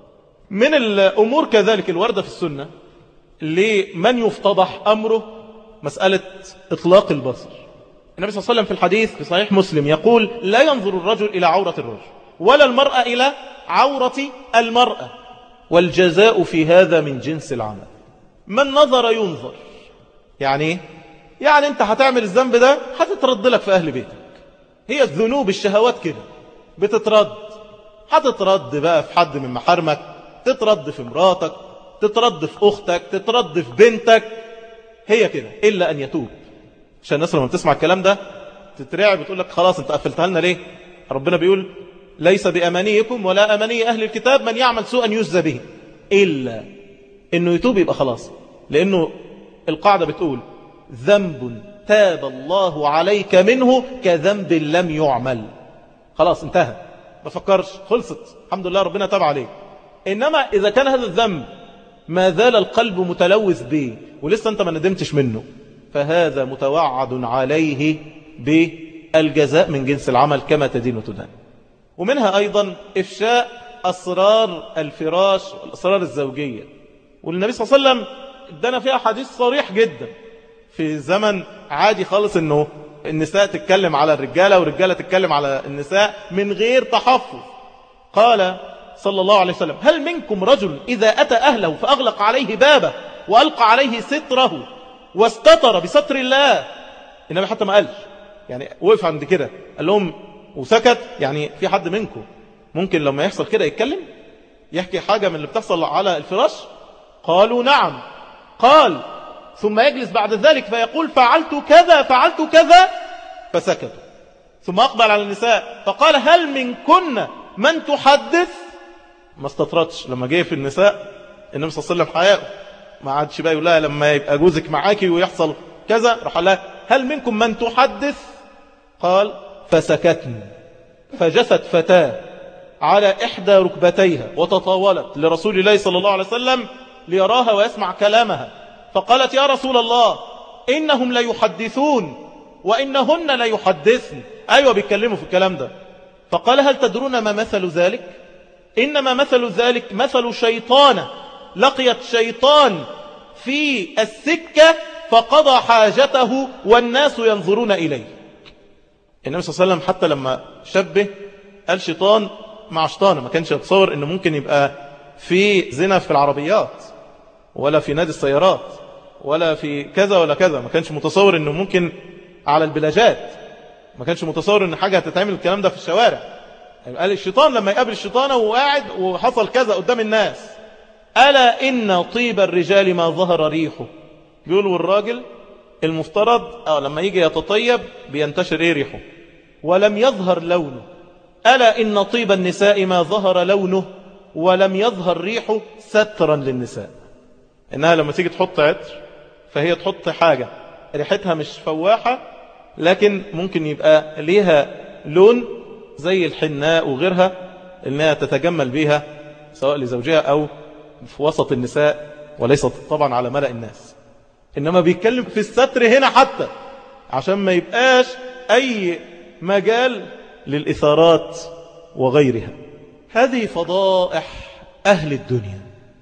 من الأمور كذلك الوردة في السنة لمن يفتضح أمره مسألة إطلاق البصر النبي صلى الله عليه وسلم في الحديث في صحيح مسلم يقول لا ينظر الرجل إلى عورة الرجل ولا المرأة إلى عورة المرأة والجزاء في هذا من جنس العمل من نظر ينظر يعني إيه؟ يعني انت هتعمل الذنب ده هتترد لك في أهل بيتك هي الذنوب الشهوات كده بتترد هتترد بقى في حد من محارمك تترد في مراتك تترد في أختك تترد في بنتك هي كده إلا أن يتوب عشان الناس لما بتسمع الكلام ده تترعب بتقول لك خلاص انت قفلتها لنا ليه ربنا بيقول ليس بأمانيكم ولا أماني أهل الكتاب من يعمل سوءا يجزى به إلا إنه يتوب يبقى خلاص لأنه القاعدة بتقول ذنب تاب الله عليك منه كذنب لم يعمل خلاص انتهى ما فكرش خلصت الحمد لله ربنا تاب عليك إنما إذا كان هذا الذنب ما زال القلب متلوث به ولسه أنت ما ندمتش منه فهذا متوعد عليه بالجزاء من جنس العمل كما تدين وتدان ومنها أيضا إفشاء أسرار الفراش والأسرار الزوجية والنبي صلى الله عليه وسلم ادانا فيها حديث صريح جدا في زمن عادي خالص انه النساء تتكلم على الرجالة والرجالة تتكلم على النساء من غير تحفظ قال صلى الله عليه وسلم هل منكم رجل إذا أتى أهله فأغلق عليه بابه وألقى عليه ستره واستتر بستر الله إنما حتى ما قالش يعني وقف عند كده قال لهم وسكت يعني في حد منكم ممكن لما يحصل كده يتكلم يحكي حاجة من اللي بتحصل على الفراش قالوا نعم قال ثم يجلس بعد ذلك فيقول فعلت كذا فعلت كذا فسكتوا ثم أقبل على النساء فقال هل من كن من تحدث ما استطردش لما جه في النساء النبي صلى الله عليه وسلم حياءه ما عادش بقى يقول لها لما يبقى جوزك معاكي ويحصل كذا راح قال لها هل منكم من تحدث قال فسكتن فجست فتاة على إحدى ركبتيها وتطاولت لرسول الله صلى الله عليه وسلم ليراها ويسمع كلامها فقالت يا رسول الله إنهم لا يحدثون وإنهن لا يحدثن أيوة بيتكلموا في الكلام ده فقال هل تدرون ما مثل ذلك إنما مثل ذلك مثل شيطانة لقيت شيطان في السكة فقضى حاجته والناس ينظرون إليه النبي صلى الله عليه وسلم حتى لما شبه قال شيطان مع شيطانة ما كانش يتصور انه ممكن يبقى في زنا في العربيات ولا في نادي السيارات ولا في كذا ولا كذا ما كانش متصور انه ممكن على البلاجات ما كانش متصور ان حاجة هتتعمل الكلام ده في الشوارع يعني قال الشيطان لما يقابل الشيطانة وقاعد وحصل كذا قدام الناس ألا إن طيب الرجال ما ظهر ريحه بيقولوا الراجل المفترض أو لما يجي يتطيب بينتشر إيه ريحه ولم يظهر لونه ألا إن طيب النساء ما ظهر لونه ولم يظهر ريحه سترا للنساء إنها لما تيجي تحط عطر فهي تحط حاجة ريحتها مش فواحة لكن ممكن يبقى ليها لون زي الحناء وغيرها إنها تتجمل بها سواء لزوجها أو في وسط النساء وليست طبعا على ملأ الناس إنما بيتكلم في الستر هنا حتى عشان ما يبقاش أي مجال للإثارات وغيرها هذه فضائح أهل الدنيا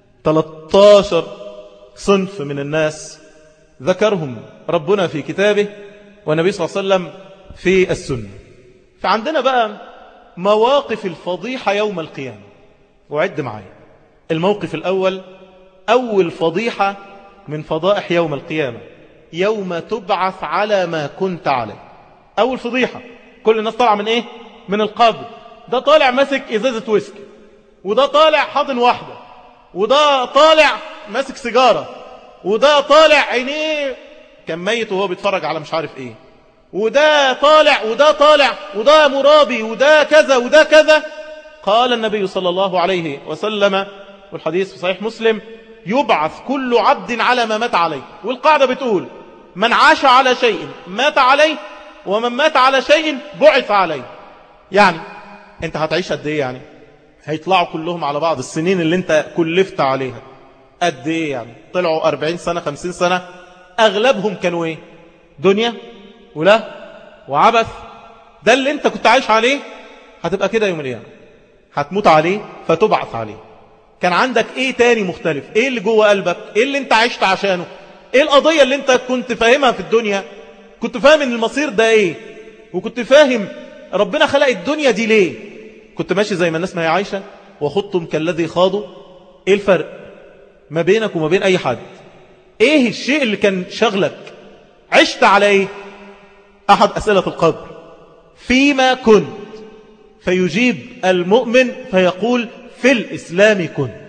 13 صنف من الناس ذكرهم ربنا في كتابه والنبي صلى الله عليه وسلم في السنة فعندنا بقى مواقف الفضيحة يوم القيامة وعد معايا الموقف الأول أول فضيحة من فضائح يوم القيامة يوم تبعث على ما كنت عليه أول فضيحة كل الناس طالعة من إيه؟ من القبر ده طالع ماسك إزازة ويسكي وده طالع حاضن واحدة وده طالع ماسك سيجارة وده طالع عينيه كان ميت وهو بيتفرج على مش عارف إيه وده طالع وده طالع وده مرابي وده كذا وده كذا قال النبي صلى الله عليه وسلم والحديث في صحيح مسلم يبعث كل عبد على ما مات عليه والقاعدة بتقول من عاش على شيء مات عليه ومن مات على شيء بعث عليه يعني انت هتعيش قد ايه يعني هيطلعوا كلهم على بعض السنين اللي انت كلفت عليها قد ايه يعني طلعوا 40 سنة 50 سنة اغلبهم كانوا ايه دنيا ولا وعبث ده اللي انت كنت عايش عليه هتبقى كده يوم القيامة هتموت عليه فتبعث عليه كان عندك ايه تاني مختلف ايه اللي جوه قلبك ايه اللي انت عشت عشانه ايه القضية اللي انت كنت فاهمها في الدنيا كنت فاهم ان المصير ده ايه وكنت فاهم ربنا خلق الدنيا دي ليه كنت ماشي زي ما الناس ما هي عايشة وخضتم كالذي خاضوا ايه الفرق ما بينك وما بين اي حد ايه الشيء اللي كان شغلك عشت على ايه احد اسئلة القبر فيما كنت فيجيب المؤمن فيقول في الإسلام كنت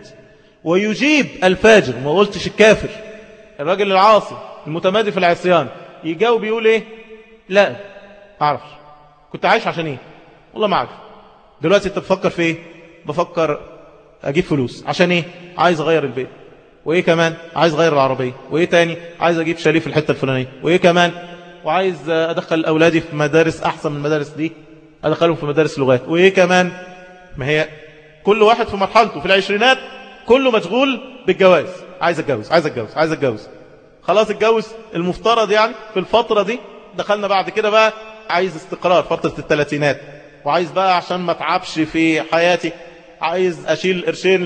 ويجيب الفاجر ما قلتش الكافر الراجل العاصي المتمادي في العصيان يجاوب يقول ايه لا اعرفش كنت عايش عشان ايه والله ما عارف دلوقتي انت بتفكر في ايه بفكر اجيب فلوس عشان ايه عايز اغير البيت وايه كمان عايز اغير العربيه وايه تاني عايز اجيب شاليه في الحته الفلانيه وايه كمان وعايز ادخل اولادي في مدارس احسن من المدارس دي ادخلهم في مدارس لغات وايه كمان ما هي كل واحد في مرحلته في العشرينات كله مشغول بالجواز عايز اتجوز عايز اتجوز عايز اتجوز خلاص اتجوز المفترض يعني في الفترة دي دخلنا بعد كده بقى عايز استقرار فترة الثلاثينات وعايز بقى عشان ما اتعبش في حياتي عايز اشيل قرشين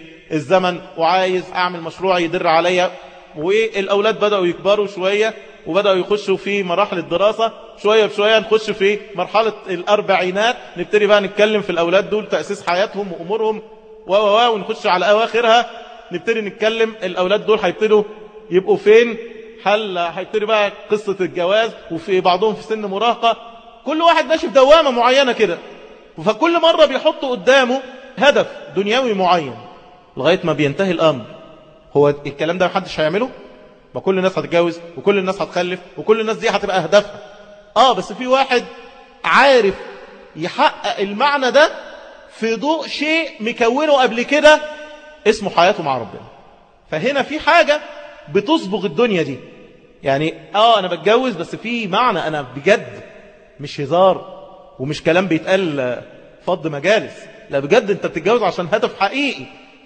للزمن وعايز اعمل مشروع يدر عليا والاولاد بدأوا يكبروا شوية وبدأوا يخشوا في مراحل الدراسة شوية بشوية نخش في مرحلة الأربعينات نبتدي بقى نتكلم في الأولاد دول تأسيس حياتهم وأمورهم و و ونخش على أواخرها نبتدي نتكلم الأولاد دول هيبتدوا يبقوا فين هل هيبتدي بقى قصة الجواز وفي بعضهم في سن مراهقة كل واحد ماشي في دوامة معينة كده فكل مرة بيحط قدامه هدف دنيوي معين لغاية ما بينتهي الأمر هو الكلام ده محدش هيعمله ما كل الناس هتتجوز وكل الناس هتخلف وكل الناس دي هتبقى أهدافها آه بس في واحد عارف يحقق المعنى ده في ضوء شيء مكونه قبل كده اسمه حياته مع ربنا فهنا في حاجة بتصبغ الدنيا دي يعني اه انا بتجوز بس في معنى انا بجد مش هزار ومش كلام بيتقال فض مجالس لا بجد انت بتتجوز عشان هدف حقيقي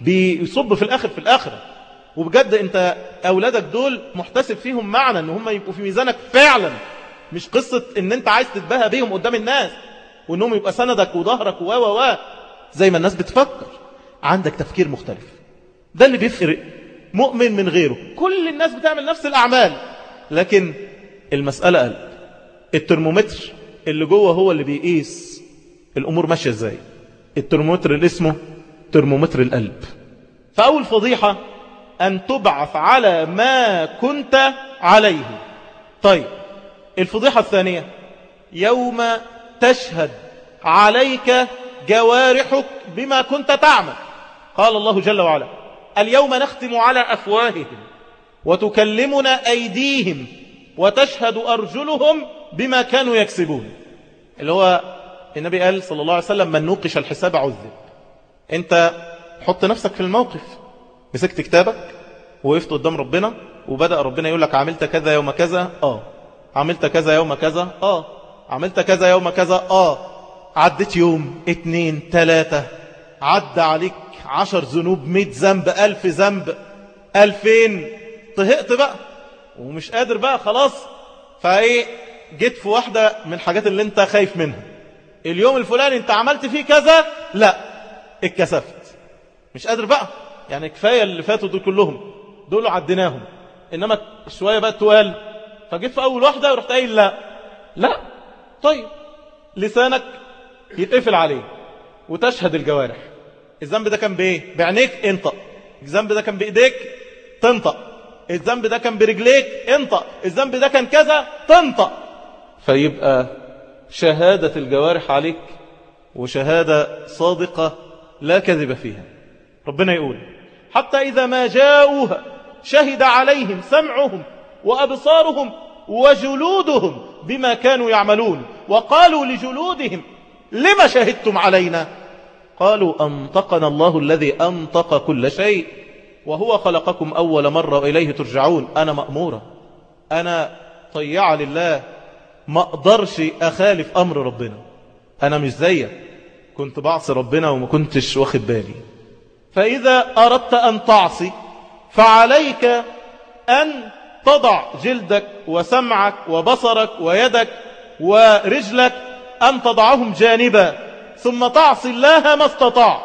بيصب في الاخر في الاخرة وبجد انت اولادك دول محتسب فيهم معنى ان هم يبقوا في ميزانك فعلا مش قصة ان انت عايز تتباهى بيهم قدام الناس وانهم يبقى سندك وظهرك و و و زي ما الناس بتفكر عندك تفكير مختلف ده اللي بيفرق مؤمن من غيره كل الناس بتعمل نفس الأعمال لكن المسألة قلب الترمومتر اللي جوه هو اللي بيقيس الأمور ماشية ازاي الترمومتر اللي اسمه ترمومتر القلب فأول فضيحة أن تبعث على ما كنت عليه طيب الفضيحة الثانية يوم تشهد عليك جوارحك بما كنت تعمل قال الله جل وعلا اليوم نختم على أفواههم وتكلمنا أيديهم وتشهد أرجلهم بما كانوا يكسبون اللي هو النبي قال صلى الله عليه وسلم من نوقش الحساب عذب انت حط نفسك في الموقف مسكت كتابك وقفت قدام ربنا وبدأ ربنا يقول لك عملت كذا يوم كذا اه عملت كذا يوم كذا اه عملت كذا يوم كذا اه عدت يوم اتنين تلاتة عدى عليك عشر ذنوب مئة ذنب ألف ذنب ألفين طهقت بقى ومش قادر بقى خلاص فايه جيت في واحدة من الحاجات اللي انت خايف منها اليوم الفلاني انت عملت فيه كذا لا اتكسفت مش قادر بقى يعني كفاية اللي فاتوا دول كلهم دول عديناهم انما شوية بقى توال فجيت في اول واحدة ورحت قايل لا لا طيب لسانك يتقفل عليه وتشهد الجوارح الذنب ده كان بايه بعينيك انطق الذنب ده كان بايديك تنطق الذنب ده كان برجليك انطق الذنب ده كان كذا تنطق فيبقى شهادة الجوارح عليك وشهادة صادقة لا كذب فيها ربنا يقول حتى إذا ما جاءوها شهد عليهم سمعهم وأبصارهم وجلودهم بما كانوا يعملون وقالوا لجلودهم لما شهدتم علينا قالوا أنطقنا الله الذي أنطق كل شيء وهو خلقكم أول مرة وإليه ترجعون أنا مأمورة أنا طيعة لله ما أقدرش أخالف أمر ربنا أنا مش زيك كنت بعصي ربنا وما كنتش واخد بالي فإذا أردت أن تعصي فعليك أن تضع جلدك وسمعك وبصرك ويدك ورجلك أن تضعهم جانبا ثم تعصي الله ما استطعت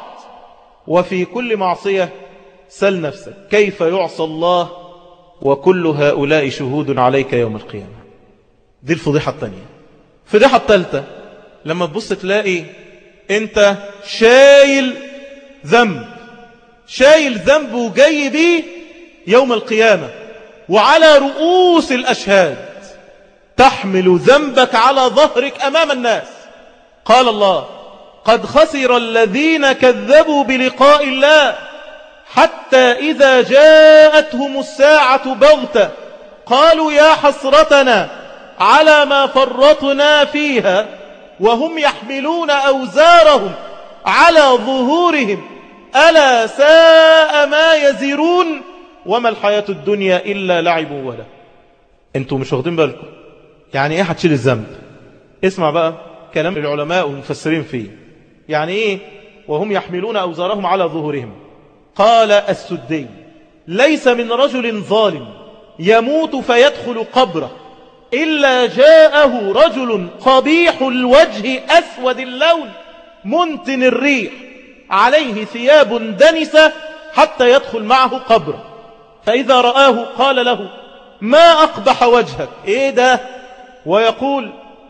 وفي كل معصية سل نفسك كيف يعصى الله وكل هؤلاء شهود عليك يوم القيامة دي الفضيحة الثانية الفضيحة الثالثة لما تبص تلاقي انت شايل ذنب شايل ذنب وجاي بيه يوم القيامة وعلى رؤوس الأشهاد تحمل ذنبك على ظهرك أمام الناس قال الله قد خسر الذين كذبوا بلقاء الله حتى إذا جاءتهم الساعة بغتة قالوا يا حسرتنا على ما فرطنا فيها وهم يحملون أوزارهم على ظهورهم ألا ساء ما يزرون وما الحياة الدنيا إلا لعب ولا انتوا مش واخدين بالكم يعني ايه هتشيل الذنب اسمع بقى كلام العلماء والمفسرين فيه يعني ايه وهم يحملون أوزارهم على ظهورهم قال السدي ليس من رجل ظالم يموت فيدخل قبره إلا جاءه رجل قبيح الوجه أسود اللون منتن الريح عليه ثياب دنسة حتى يدخل معه قبره فإذا رآه قال له ما أقبح وجهك إيه ده ويقول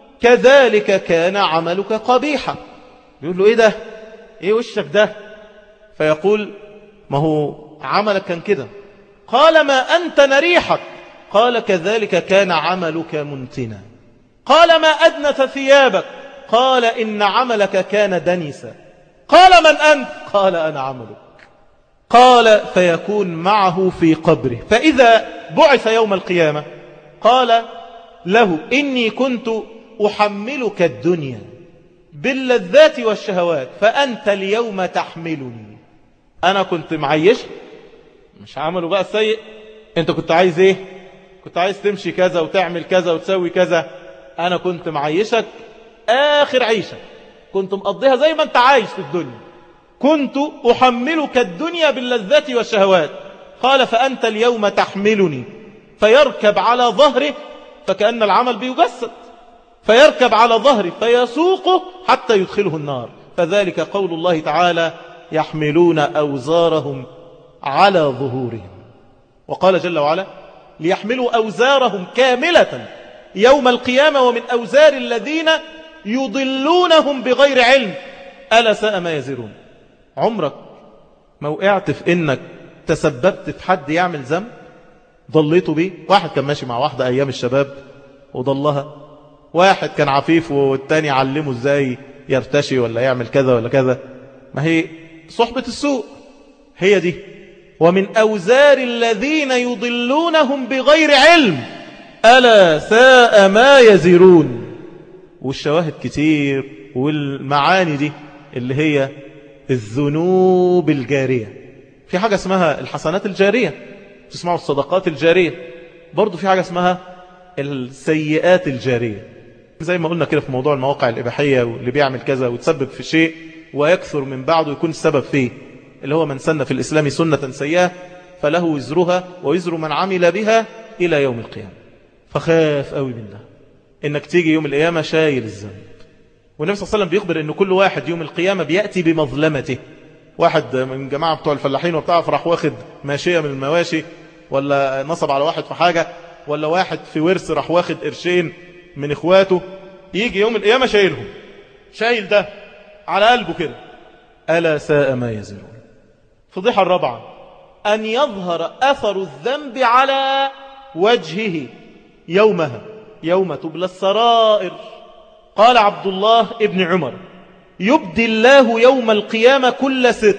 كذلك كان عملك قبيحا يقول له إيه ده إيه وشك ده فيقول ما هو عملك كان كده قال ما أنت نريحك قال كذلك كان عملك منتنا قال ما أدنث ثيابك قال إن عملك كان دنسا قال من أنت قال أنا عملك قال فيكون معه في قبره فإذا بعث يوم القيامة قال له إني كنت أحملك الدنيا باللذات والشهوات فأنت اليوم تحملني أنا كنت معيش مش عمله بقى السيء أنت كنت عايز إيه كنت عايز تمشي كذا وتعمل كذا وتسوي كذا أنا كنت معيشك آخر عيشة كنت مقضيها زي ما أنت عايش في الدنيا كنت أحملك الدنيا باللذات والشهوات قال فأنت اليوم تحملني فيركب على ظهره فكأن العمل بيجسد فيركب على ظهره فيسوقه حتى يدخله النار فذلك قول الله تعالى يحملون أوزارهم على ظهورهم وقال جل وعلا ليحملوا أوزارهم كاملة يوم القيامة ومن أوزار الذين يضلونهم بغير علم ألا ساء ما يزرون عمرك ما وقعت في إنك تسببت في حد يعمل ذنب ضليته بيه واحد كان ماشي مع واحدة أيام الشباب وضلها واحد كان عفيف والتاني علمه ازاي يرتشي ولا يعمل كذا ولا كذا ما هي صحبة السوء هي دي ومن أوزار الذين يضلونهم بغير علم ألا ساء ما يزرون والشواهد كتير والمعاني دي اللي هي الذنوب الجارية في حاجة اسمها الحسنات الجارية تسمعوا الصدقات الجارية برضو في حاجة اسمها السيئات الجارية زي ما قلنا كده في موضوع المواقع الإباحية واللي بيعمل كذا وتسبب في شيء ويكثر من بعده يكون السبب فيه اللي هو من سن في الإسلام سنة سيئة فله وزرها ووزر من عمل بها إلى يوم القيامة فخاف قوي من ده إنك تيجي يوم القيامة شايل الذنب والنبي صلى الله عليه وسلم بيخبر إن كل واحد يوم القيامة بيأتي بمظلمته واحد من جماعة بتوع الفلاحين وبتاع فراح واخد ماشية من المواشي ولا نصب على واحد في حاجة ولا واحد في ورث راح واخد قرشين من اخواته يجي يوم القيامة شايلهم شايل ده على قلبه كده ألا ساء ما يزرون فضيحة الرابعة أن يظهر أثر الذنب على وجهه يومها يوم تبلى السرائر قال عبد الله ابن عمر يبدي الله يوم القيامة كل ستر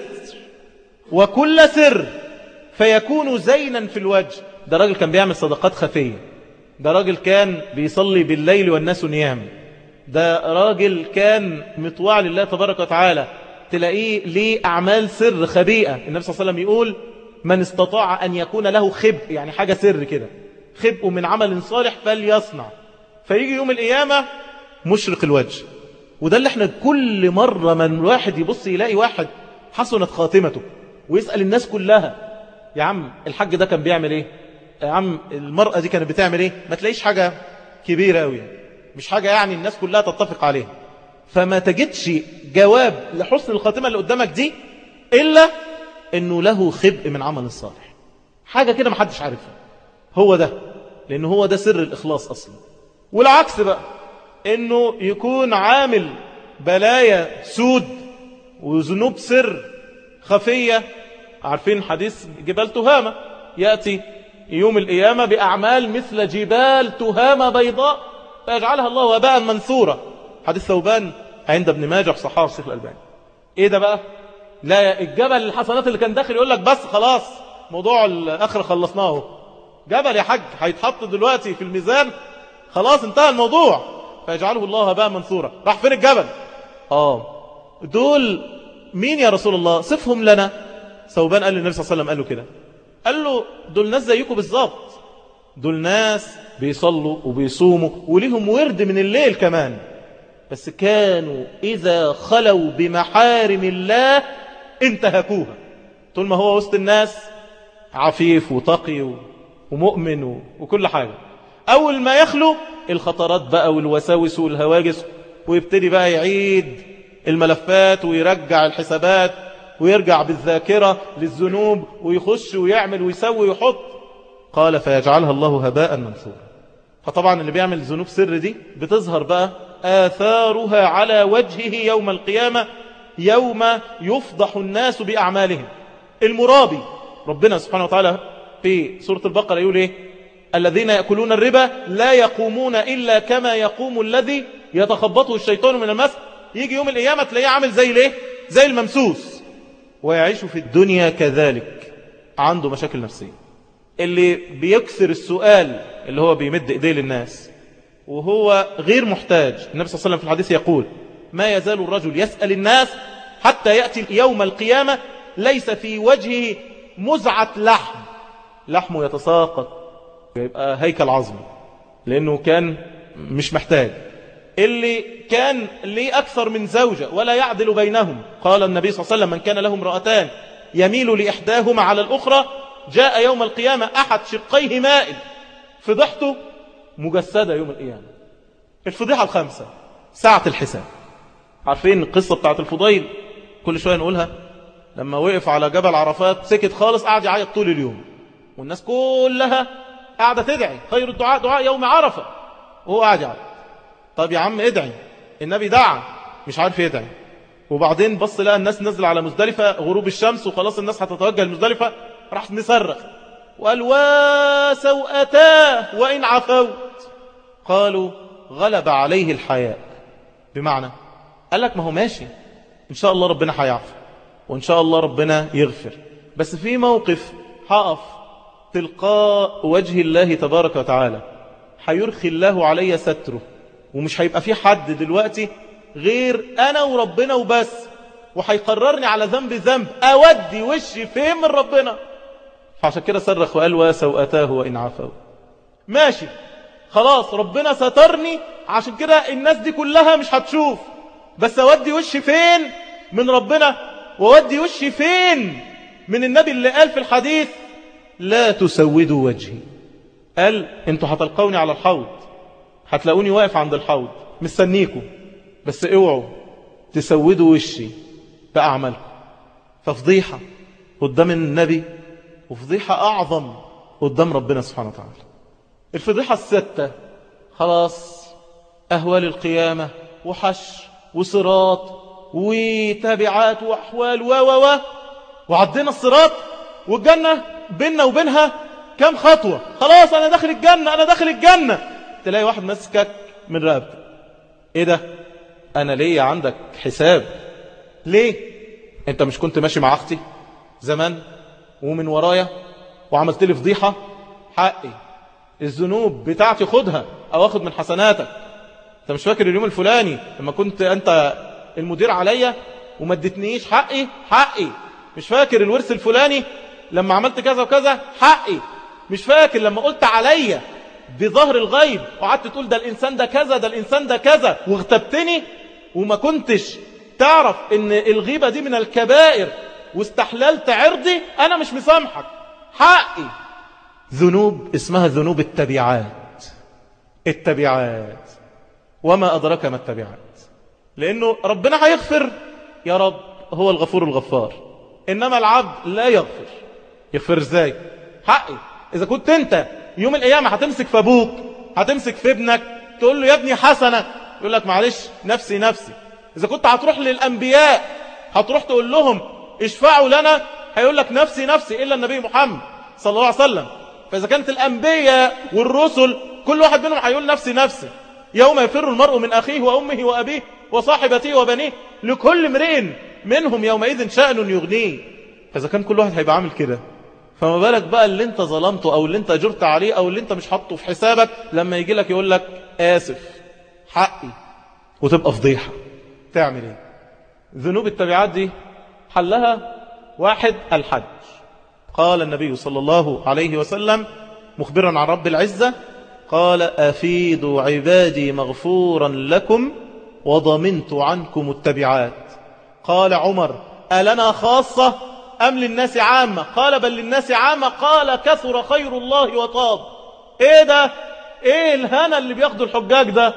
وكل سر فيكون زينا في الوجه ده راجل كان بيعمل صدقات خفية ده راجل كان بيصلي بالليل والناس نيام ده راجل كان مطوع لله تبارك وتعالى تلاقيه ليه أعمال سر خبيئة النبي صلى الله عليه وسلم يقول من استطاع أن يكون له خب يعني حاجة سر كده خبء من عمل صالح فليصنع فيجي يوم القيامة مشرق الوجه وده اللي احنا كل مرة من واحد يبص يلاقي واحد حسنت خاتمته ويسأل الناس كلها يا عم الحج ده كان بيعمل ايه يا عم المرأة دي كانت بتعمل ايه ما تلاقيش حاجة كبيرة قوي مش حاجة يعني الناس كلها تتفق عليها فما تجدش جواب لحسن الخاتمة اللي قدامك دي إلا أنه له خبء من عمل الصالح حاجة كده محدش عارفها هو ده لأنه هو ده سر الإخلاص أصلا والعكس بقى أنه يكون عامل بلايا سود وذنوب سر خفية عارفين حديث جبال تهامة يأتي يوم القيامة بأعمال مثل جبال تهامة بيضاء فيجعلها الله وباء منثورا حديث ثوبان عند ابن ماجه صححه الشيخ الألباني ايه ده بقى لا الجبل الحسنات اللي كان داخل يقول لك بس خلاص موضوع الاخر خلصناه جبل يا حاج هيتحط دلوقتي في الميزان خلاص انتهى الموضوع فيجعله الله بقى منثورا راح فين الجبل اه دول مين يا رسول الله صفهم لنا ثوبان قال للنبي صلى الله عليه وسلم قال له كده قال له دول ناس زيكم بالظبط دول ناس بيصلوا وبيصوموا وليهم ورد من الليل كمان بس كانوا إذا خلوا بمحارم الله انتهكوها طول ما هو وسط الناس عفيف وتقي و- ومؤمن و- وكل حاجة أول ما يخلو الخطرات بقى والوساوس والهواجس ويبتدي بقى يعيد الملفات ويرجع الحسابات ويرجع بالذاكرة للذنوب ويخش ويعمل ويسوي ويحط قال فيجعلها الله هباء منثورا فطبعا اللي بيعمل ذنوب سر دي بتظهر بقى آثارها على وجهه يوم القيامة يوم يفضح الناس بأعمالهم المرابي ربنا سبحانه وتعالى في سورة البقرة يقول ايه الذين يأكلون الربا لا يقومون إلا كما يقوم الذي يتخبطه الشيطان من المس يجي يوم القيامة تلاقيه عامل زي ليه زي الممسوس ويعيش في الدنيا كذلك عنده مشاكل نفسية اللي بيكسر السؤال اللي هو بيمد ايديه للناس وهو غير محتاج النبي صلى الله عليه وسلم في الحديث يقول ما يزال الرجل يسأل الناس حتى يأتي يوم القيامة ليس في وجهه مزعة لحم لحمه يتساقط يبقى هيكل عظمي لأنه كان مش محتاج اللي كان ليه أكثر من زوجة ولا يعدل بينهم قال النبي صلى الله عليه وسلم من كان له امرأتان يميل لإحداهما على الأخرى جاء يوم القيامة أحد شقيه مائل فضحته مجسدة يوم القيامة الفضيحة الخامسة ساعة الحساب عارفين القصة بتاعت الفضيل كل شوية نقولها لما وقف على جبل عرفات سكت خالص قعد يعيط طول اليوم والناس كلها قاعدة تدعي خير الدعاء دعاء يوم عرفة وهو قاعد يعيط طب يا عم ادعي النبي دعا مش عارف يدعي وبعدين بص لقى الناس نزل على مزدلفة غروب الشمس وخلاص الناس هتتوجه لمزدلفة راح مصرخ وقال وسوءتاه وإن عفوت قالوا غلب عليه الحياء بمعنى قال لك ما هو ماشي إن شاء الله ربنا هيعفو وإن شاء الله ربنا يغفر بس في موقف هقف تلقاء وجه الله تبارك وتعالى هيرخي الله علي ستره ومش هيبقى في حد دلوقتي غير أنا وربنا وبس وهيقررني على ذنب ذنب أودي وشي فين من ربنا فعشان كده صرخ وقال وسوءتاه وإن عفوا ماشي خلاص ربنا سترني عشان كده الناس دي كلها مش هتشوف بس أودي وشي فين من ربنا وأودي وشي فين من النبي اللي قال في الحديث لا تسودوا وجهي قال انتوا هتلقوني على الحوض هتلاقوني واقف عند الحوض مستنيكم بس اوعوا تسودوا وشي بأعمالكم ففضيحة قدام النبي وفضيحة أعظم قدام ربنا سبحانه وتعالى الفضيحة الستة خلاص أهوال القيامة وحش وصراط وتابعات وأحوال و و و وعدينا الصراط والجنة بيننا وبينها كم خطوة خلاص أنا داخل الجنة أنا داخل الجنة تلاقي واحد مسكك من رقبتك إيه ده أنا ليه عندك حساب ليه أنت مش كنت ماشي مع أختي زمان ومن ورايا وعملت لي فضيحة حقي الذنوب بتاعتي خدها أو أخد من حسناتك أنت مش فاكر اليوم الفلاني لما كنت أنت المدير عليا وما اديتنيش حقي حقي مش فاكر الورث الفلاني لما عملت كذا وكذا حقي مش فاكر لما قلت عليا بظهر الغيب وقعدت تقول ده الإنسان ده كذا ده الإنسان ده كذا واغتبتني وما كنتش تعرف ان الغيبة دي من الكبائر واستحللت عرضي أنا مش مسامحك حقي ذنوب اسمها ذنوب التبعات التبعات وما أدرك ما التبعات لأنه ربنا هيغفر يا رب هو الغفور الغفار إنما العبد لا يغفر يغفر ازاي حقي إذا كنت أنت يوم القيامة هتمسك في أبوك هتمسك في ابنك تقول له يا ابني حسنة يقول لك معلش نفسي نفسي إذا كنت هتروح للأنبياء هتروح تقول لهم اشفعوا لنا هيقول لك نفسي نفسي إلا النبي محمد صلى الله عليه وسلم فإذا كانت الأنبياء والرسل كل واحد منهم هيقول نفسي نفسي يوم يفر المرء من أخيه وأمه وأبيه وصاحبته وبنيه لكل امرئ منهم يومئذ شأن يغنيه فإذا كان كل واحد هيبقى عامل كده فما بالك بقى اللي انت ظلمته او اللي انت جرت عليه او اللي انت مش حاطه في حسابك لما يجي لك يقول لك آسف حقي وتبقى فضيحة تعمل ايه ذنوب التبعات دي حلها واحد الحج قال النبي صلى الله عليه وسلم مخبرا عن رب العزة قال أفيدوا عبادي مغفورا لكم وضمنت عنكم التبعات قال عمر ألنا خاصة أم للناس عامة قال بل للناس عامة قال كثر خير الله وطاب ايه ده ايه الهنا اللي بياخدوا الحجاج ده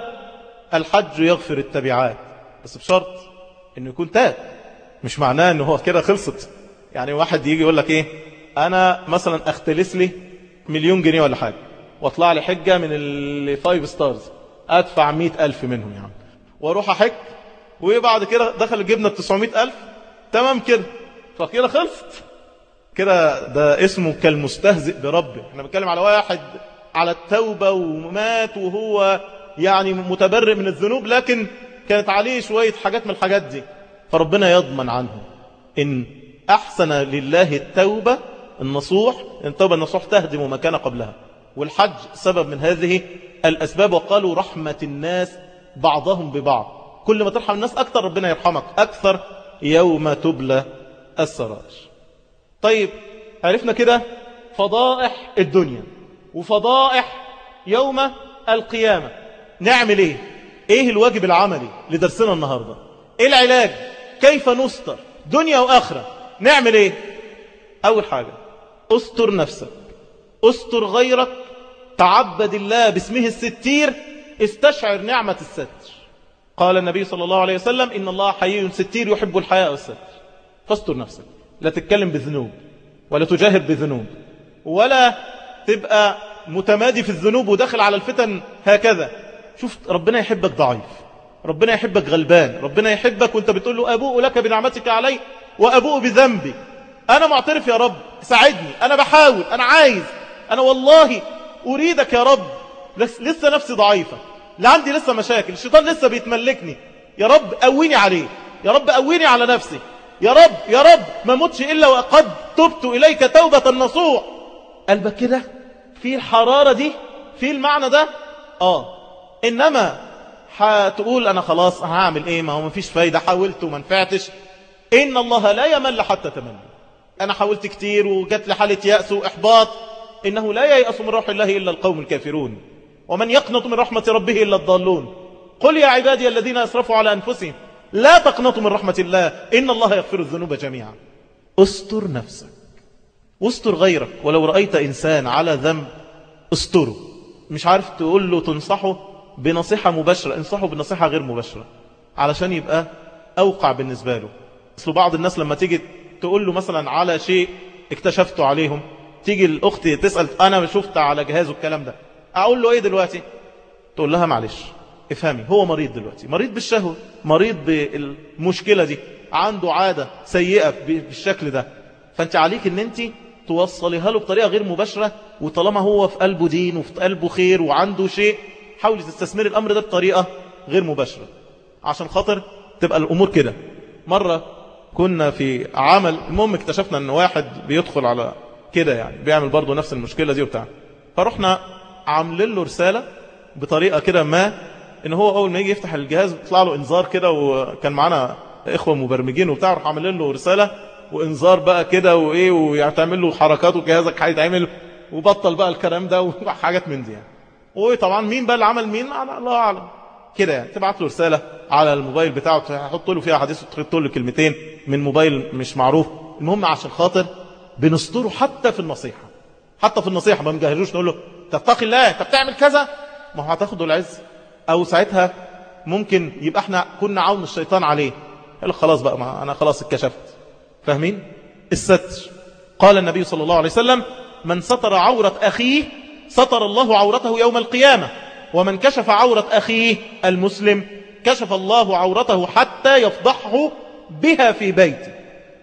الحج يغفر التبعات بس بشرط انه يكون تاب مش معناه انه هو كده خلصت يعني واحد يجي يقول لك ايه انا مثلا اختلس لي مليون جنيه ولا حاجة واطلع لي حجة من الفايف ستارز ادفع مئة الف منهم يعني واروح احج وبعد كده دخل جبنا التسعمائة الف تمام كده فكده خلصت كده ده اسمه كالمستهزئ بربه احنا بنتكلم على واحد على التوبة ومات وهو يعني متبرئ من الذنوب لكن كانت عليه شوية حاجات من الحاجات دي فربنا يضمن عنه إن أحسن لله التوبة النصوح التوبة النصوح تهدم ما كان قبلها والحج سبب من هذه الأسباب وقالوا رحمة الناس بعضهم ببعض كل ما ترحم الناس أكثر ربنا يرحمك أكثر يوم تبلى السرائر طيب عرفنا كده فضائح الدنيا وفضائح يوم القيامة نعمل ايه ايه الواجب العملي لدرسنا النهاردة ايه العلاج كيف نستر دنيا واخرة نعمل ايه اول حاجة استر نفسك استر غيرك تعبد الله باسمه الستير استشعر نعمة الستر قال النبي صلى الله عليه وسلم إن الله حيي ستير يحب الحياء والستر فاستر نفسك لا تتكلم بذنوب ولا تجاهر بذنوب ولا تبقى متمادي في الذنوب وداخل على الفتن هكذا شوف ربنا يحبك ضعيف ربنا يحبك غلبان ربنا يحبك وانت بتقول له أبوء لك بنعمتك علي وأبوء بذنبي أنا معترف يا رب ساعدني أنا بحاول أنا عايز أنا والله أريدك يا رب لس لسه نفسي ضعيفة لا عندي لسه مشاكل الشيطان لسه بيتملكني يا رب قويني عليه يا رب قويني على نفسي يا رب يا رب ما متش إلا وقد تبت إليك توبة نصوح قلبك كده في الحرارة دي في المعنى ده آه إنما هتقول أنا خلاص هعمل إيه ما هو مفيش فايدة حاولت وما نفعتش إن الله لا يمل حتى تمنى أنا حاولت كتير وجت لي حالة يأس وإحباط إنه لا ييأس من روح الله إلا القوم الكافرون ومن يقنط من رحمة ربه إلا الضالون قل يا عبادي الذين أسرفوا على أنفسهم لا تقنطوا من رحمة الله إن الله يغفر الذنوب جميعا استر نفسك واستر غيرك ولو رأيت إنسان على ذنب استره مش عارف تقول له تنصحه بنصيحة مباشرة انصحه بنصيحة غير مباشرة علشان يبقى أوقع بالنسبة له أصل بعض الناس لما تيجي تقول له مثلا على شيء اكتشفته عليهم تيجي الأخت تسأل أنا شفت على جهازه الكلام ده أقول له إيه دلوقتي تقول لها معلش افهمي هو مريض دلوقتي مريض بالشهوة مريض بالمشكلة دي عنده عادة سيئة بالشكل ده فانت عليك ان انت توصليها له بطريقة غير مباشرة وطالما هو في قلبه دين وفي قلبه خير وعنده شيء حاولي تستثمري الامر ده بطريقة غير مباشرة عشان خاطر تبقى الامور كده مرة كنا في عمل المهم اكتشفنا ان واحد بيدخل على كده يعني بيعمل برضه نفس المشكلة دي وبتاع فرحنا عاملين له رسالة بطريقة كده ما ان هو اول ما يجي يفتح الجهاز يطلع له انذار كده وكان معانا اخوة مبرمجين وبتاع راح عاملين له رسالة وانذار بقى كده وايه ويعمل له حركات وجهازك هيتعمل وبطل بقى الكلام ده وحاجات من دي يعني وطبعا مين بقى اللي عمل مين الله اعلم كده يعني تبعت له رسالة على الموبايل بتاعه تحط له فيها حديث وتحط له كلمتين من موبايل مش معروف المهم عشان خاطر بنستره حتى في النصيحة حتى في النصيحة ما بنجهزوش نقول له تتقي الله انت بتعمل كذا ما هو هتاخده العز او ساعتها ممكن يبقى احنا كنا عون الشيطان عليه قال خلاص بقى ما انا خلاص اتكشفت فاهمين الستر قال النبي صلى الله عليه وسلم من ستر عورة أخيه ستر الله عورته يوم القيامة ومن كشف عورة أخيه المسلم كشف الله عورته حتى يفضحه بها في بيته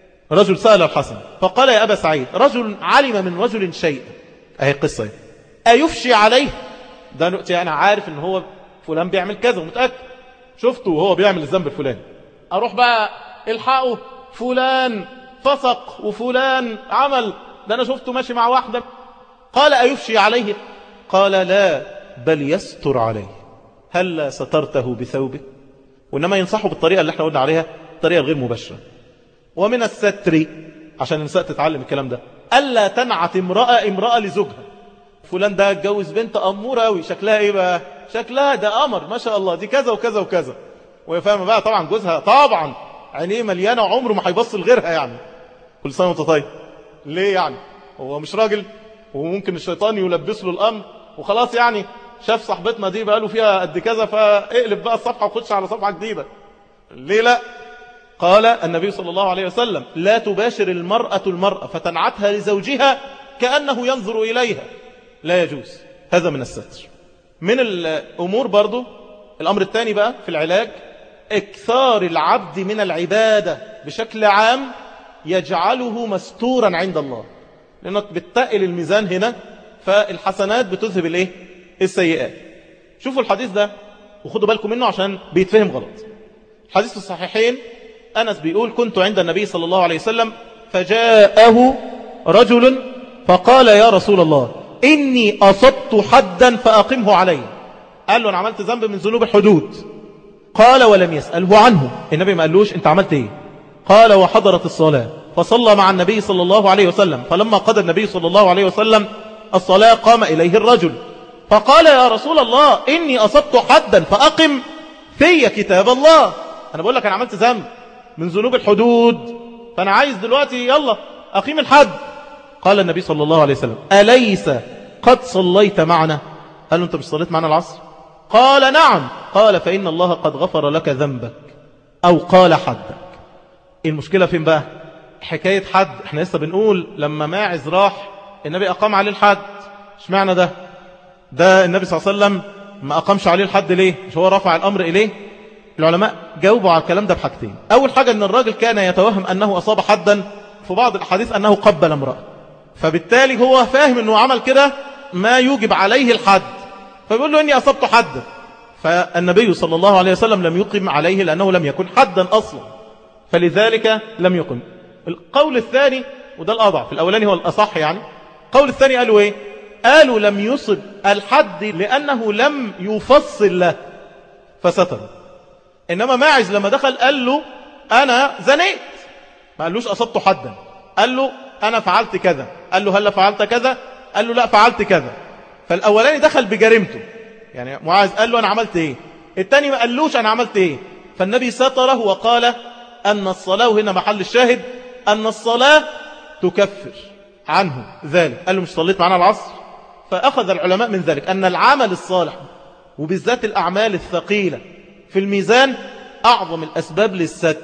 رجل سأل الحسن فقال يا أبا سعيد رجل علم من رجل شيء أهي قصة أيفشي عليه ده نقطة أنا عارف ان هو فلان بيعمل كذا ومتأكد شفته وهو بيعمل الذنب الفلاني اروح بقى الحقه فلان فسق وفلان عمل ده انا شفته ماشي مع واحدة قال ايفشي عليه قال لا بل يستر عليه هل سترته بثوبه وإنما ينصحه بالطريقة اللي احنا قلنا عليها الطريقة الغير مباشرة ومن الستر عشان النساء تتعلم الكلام ده ألا تنعت امرأة امرأة لزوجها فلان ده اتجوز بنت أمورة أوي شكلها إيه بقى شكلها ده قمر ما شاء الله دي كذا وكذا وكذا وهي فاهمة بقى طبعا جوزها طبعا عينيه مليانة وعمره ما هيبص لغيرها يعني كل سنة وانت طيب ليه يعني هو مش راجل وممكن الشيطان يلبس له الأمر وخلاص يعني شاف صاحبتنا دي بقاله فيها قد كذا فاقلب بقى الصفحة وخش على صفحة جديدة ليه لا قال النبي صلى الله عليه وسلم لا تباشر المرأة المرأة فتنعتها لزوجها كأنه ينظر إليها لا يجوز هذا من الستر من الأمور برضو الأمر الثاني بقى في العلاج اكثار العبد من العبادة بشكل عام يجعله مستورا عند الله لأنك بتقل الميزان هنا فالحسنات بتذهب الايه السيئات شوفوا الحديث ده وخدوا بالكم منه عشان بيتفهم غلط الحديث في الصحيحين أنس بيقول كنت عند النبي صلى الله عليه وسلم فجاءه رجل فقال يا رسول الله إني أصبت حدا فأقمه علي قال له أنا عملت ذنب من ذنوب الحدود قال ولم يسأله عنه النبي ما قالوش أنت عملت إيه قال وحضرت الصلاة فصلى مع النبي صلى الله عليه وسلم فلما قضى النبي صلى الله عليه وسلم الصلاة قام إليه الرجل فقال يا رسول الله إني أصبت حدا فأقم في كتاب الله أنا بقول لك أنا عملت ذنب من ذنوب الحدود فأنا عايز دلوقتي يلا أقيم الحد قال النبي صلى الله عليه وسلم أليس قد صليت معنا قال له أنت مش صليت معنا العصر قال نعم قال فإن الله قد غفر لك ذنبك أو قال حدك المشكلة فين بقى حكاية حد احنا لسه بنقول لما ماعز راح النبي أقام عليه الحد ايش معنى ده ده النبي صلى الله عليه وسلم ما أقامش عليه الحد ليه مش هو رفع الأمر إليه العلماء جاوبوا على الكلام ده بحاجتين أول حاجة أن الراجل كان يتوهم أنه أصاب حدا في بعض الأحاديث أنه قبل امرأة فبالتالي هو فاهم أنه عمل كده ما يوجب عليه الحد فبيقول له إني أصبت حدا فالنبي صلى الله عليه وسلم لم يقم عليه لأنه لم يكن حدا أصلا فلذلك لم يقم القول الثاني وده الأضعف الأولاني هو الأصح يعني القول الثاني قالوا إيه قالوا لم يصب الحد لأنه لم يفصل له فستر إنما ماعز لما دخل قال له أنا زنيت ما قالوش أصبت حدا قال له أنا فعلت كذا قال له هل فعلت كذا قال له لا فعلت كذا فالأولاني دخل بجريمته يعني معاذ قال له أنا عملت إيه التاني ما قالوش أنا عملت إيه فالنبي ستره وقال أن الصلاة وهنا محل الشاهد أن الصلاة تكفر عنه ذلك قال له مش صليت معنا العصر فأخذ العلماء من ذلك أن العمل الصالح وبالذات الأعمال الثقيلة في الميزان أعظم الأسباب للستر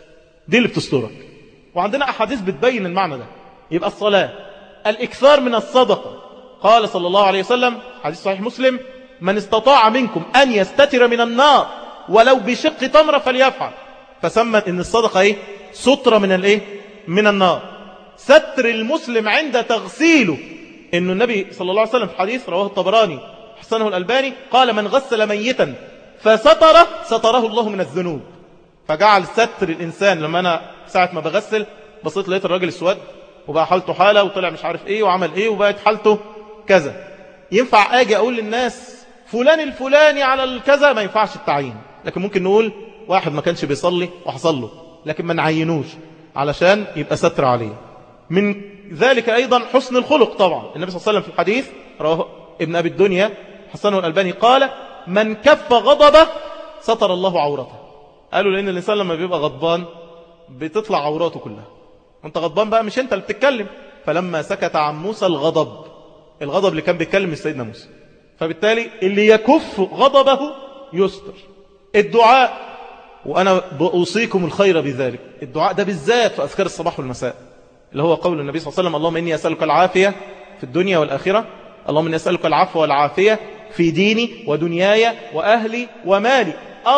دي اللي بتسترك وعندنا أحاديث بتبين المعنى ده يبقى الصلاة الإكثار من الصدقة قال صلى الله عليه وسلم حديث صحيح مسلم من استطاع منكم أن يستتر من النار ولو بشق تمرة فليفعل فسمت ان الصدقة ايه سترة من الايه من النار ستر المسلم عند تغسيله انه النبي صلى الله عليه وسلم في حديث رواه الطبراني حسنه الألباني قال من غسل ميتا فستره ستره الله من الذنوب فجعل ستر الإنسان لما أنا ساعة ما بغسل بصيت لقيت الراجل السود وبقى حالته حالة وطلع مش عارف ايه وعمل ايه وبقت حالته كذا ينفع اجي اقول للناس فلان الفلاني على الكذا ما ينفعش التعيين لكن ممكن نقول واحد ما كانش بيصلي وحصل له لكن ما نعينوش علشان يبقى ستر عليه من ذلك أيضا حسن الخلق طبعا النبي صلى الله عليه وسلم في الحديث رواه ابن أبي الدنيا حسنه الألباني قال من كف غضبه ستر الله عورته قالوا لأن الإنسان لما بيبقى غضبان بتطلع عوراته كلها وانت غضبان بقى مش انت اللي بتتكلم فلما سكت عن موسى الغضب الغضب اللي كان بيتكلم مش سيدنا موسى فبالتالي اللي يكف غضبه يستر الدعاء وأنا بأوصيكم الخير بذلك الدعاء ده بالذات في أذكار الصباح والمساء اللي هو قول النبي صلى الله عليه وسلم اللهم إني أسألك العافية في الدنيا والآخرة اللهم إني أسألك العفو والعافية في ديني ودنياي وأهلي ومالي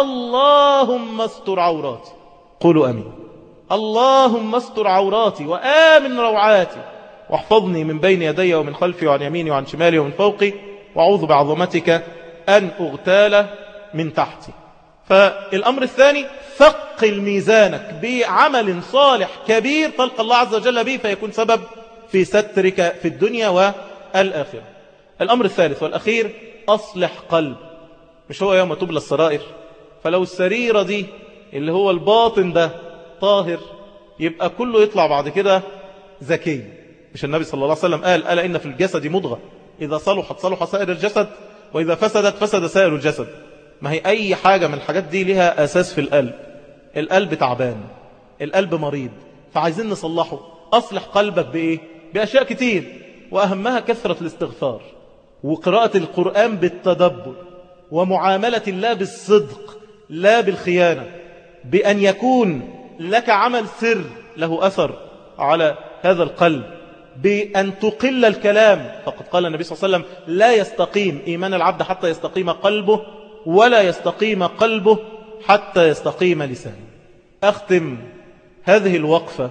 اللهم استر عوراتي قولوا أمين اللهم استر عوراتي وآمن روعاتي واحفظني من بين يدي ومن خلفي وعن يميني وعن شمالي ومن فوقي وأعوذ بعظمتك أن أغتال من تحتي فالأمر الثاني ثقل ميزانك بعمل صالح كبير تلقى الله عز وجل به فيكون سبب في سترك في الدنيا والآخرة الأمر الثالث والأخير أصلح قلب مش هو يوم تبلى السرائر فلو السريرة دي اللي هو الباطن ده طاهر يبقى كله يطلع بعد كده زكي مش النبي صلى الله عليه وسلم قال ألا إن في الجسد مضغة إذا صلحت صلح سائر الجسد وإذا فسدت فسد سائر الجسد ما هي أي حاجة من الحاجات دي لها أساس في القلب القلب تعبان القلب مريض فعايزين نصلحه أصلح قلبك بإيه بأشياء كتير وأهمها كثرة الاستغفار وقراءة القرآن بالتدبر ومعاملة الله بالصدق لا بالخيانة بأن يكون لك عمل سر له أثر على هذا القلب بأن تقل الكلام فقد قال النبي صلى الله عليه وسلم لا يستقيم إيمان العبد حتى يستقيم قلبه ولا يستقيم قلبه حتى يستقيم لسانه أختم هذه الوقفة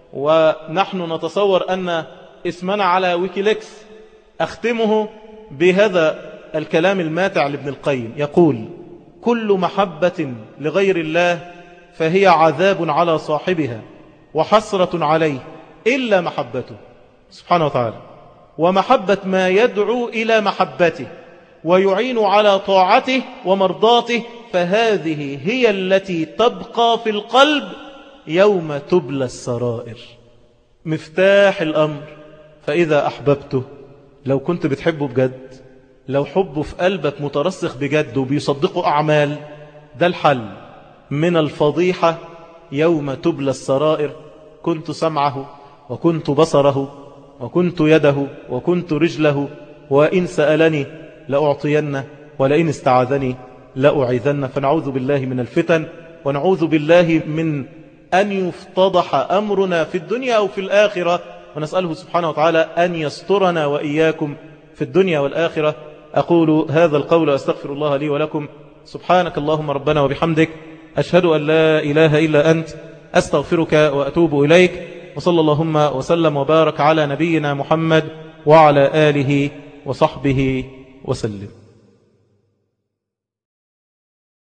ونحن نتصور أن اسمنا على ويكيليكس أختمه بهذا الكلام الماتع لابن القيم يقول كل محبة لغير الله فهي عذاب على صاحبها وحسرة عليه إلا محبته سبحانه وتعالى ومحبة ما يدعو إلى محبته ويعين على طاعته ومرضاته فهذه هي التي تبقى في القلب يوم تبلى السرائر مفتاح الأمر فإذا أحببته لو كنت بتحبه بجد لو حبه في قلبك مترسخ بجد وبيصدقه أعمال ده الحل من الفضيحة يوم تبلى السرائر كنت سمعه وكنت بصره وكنت يده وكنت رجله وإن سألني لأعطينه ولئن استعاذني لأعيذن فنعوذ بالله من الفتن ونعوذ بالله من أن يفتضح أمرنا في الدنيا أو في الآخرة ونسأله سبحانه وتعالى أن يسترنا وإياكم في الدنيا والآخرة أقول هذا القول أستغفر الله لي ولكم سبحانك اللهم ربنا وبحمدك أشهد أن لا إله إلا أنت أستغفرك وأتوب إليك وصلى اللهم وسلم وبارك على نبينا محمد وعلى آله وصحبه وسلم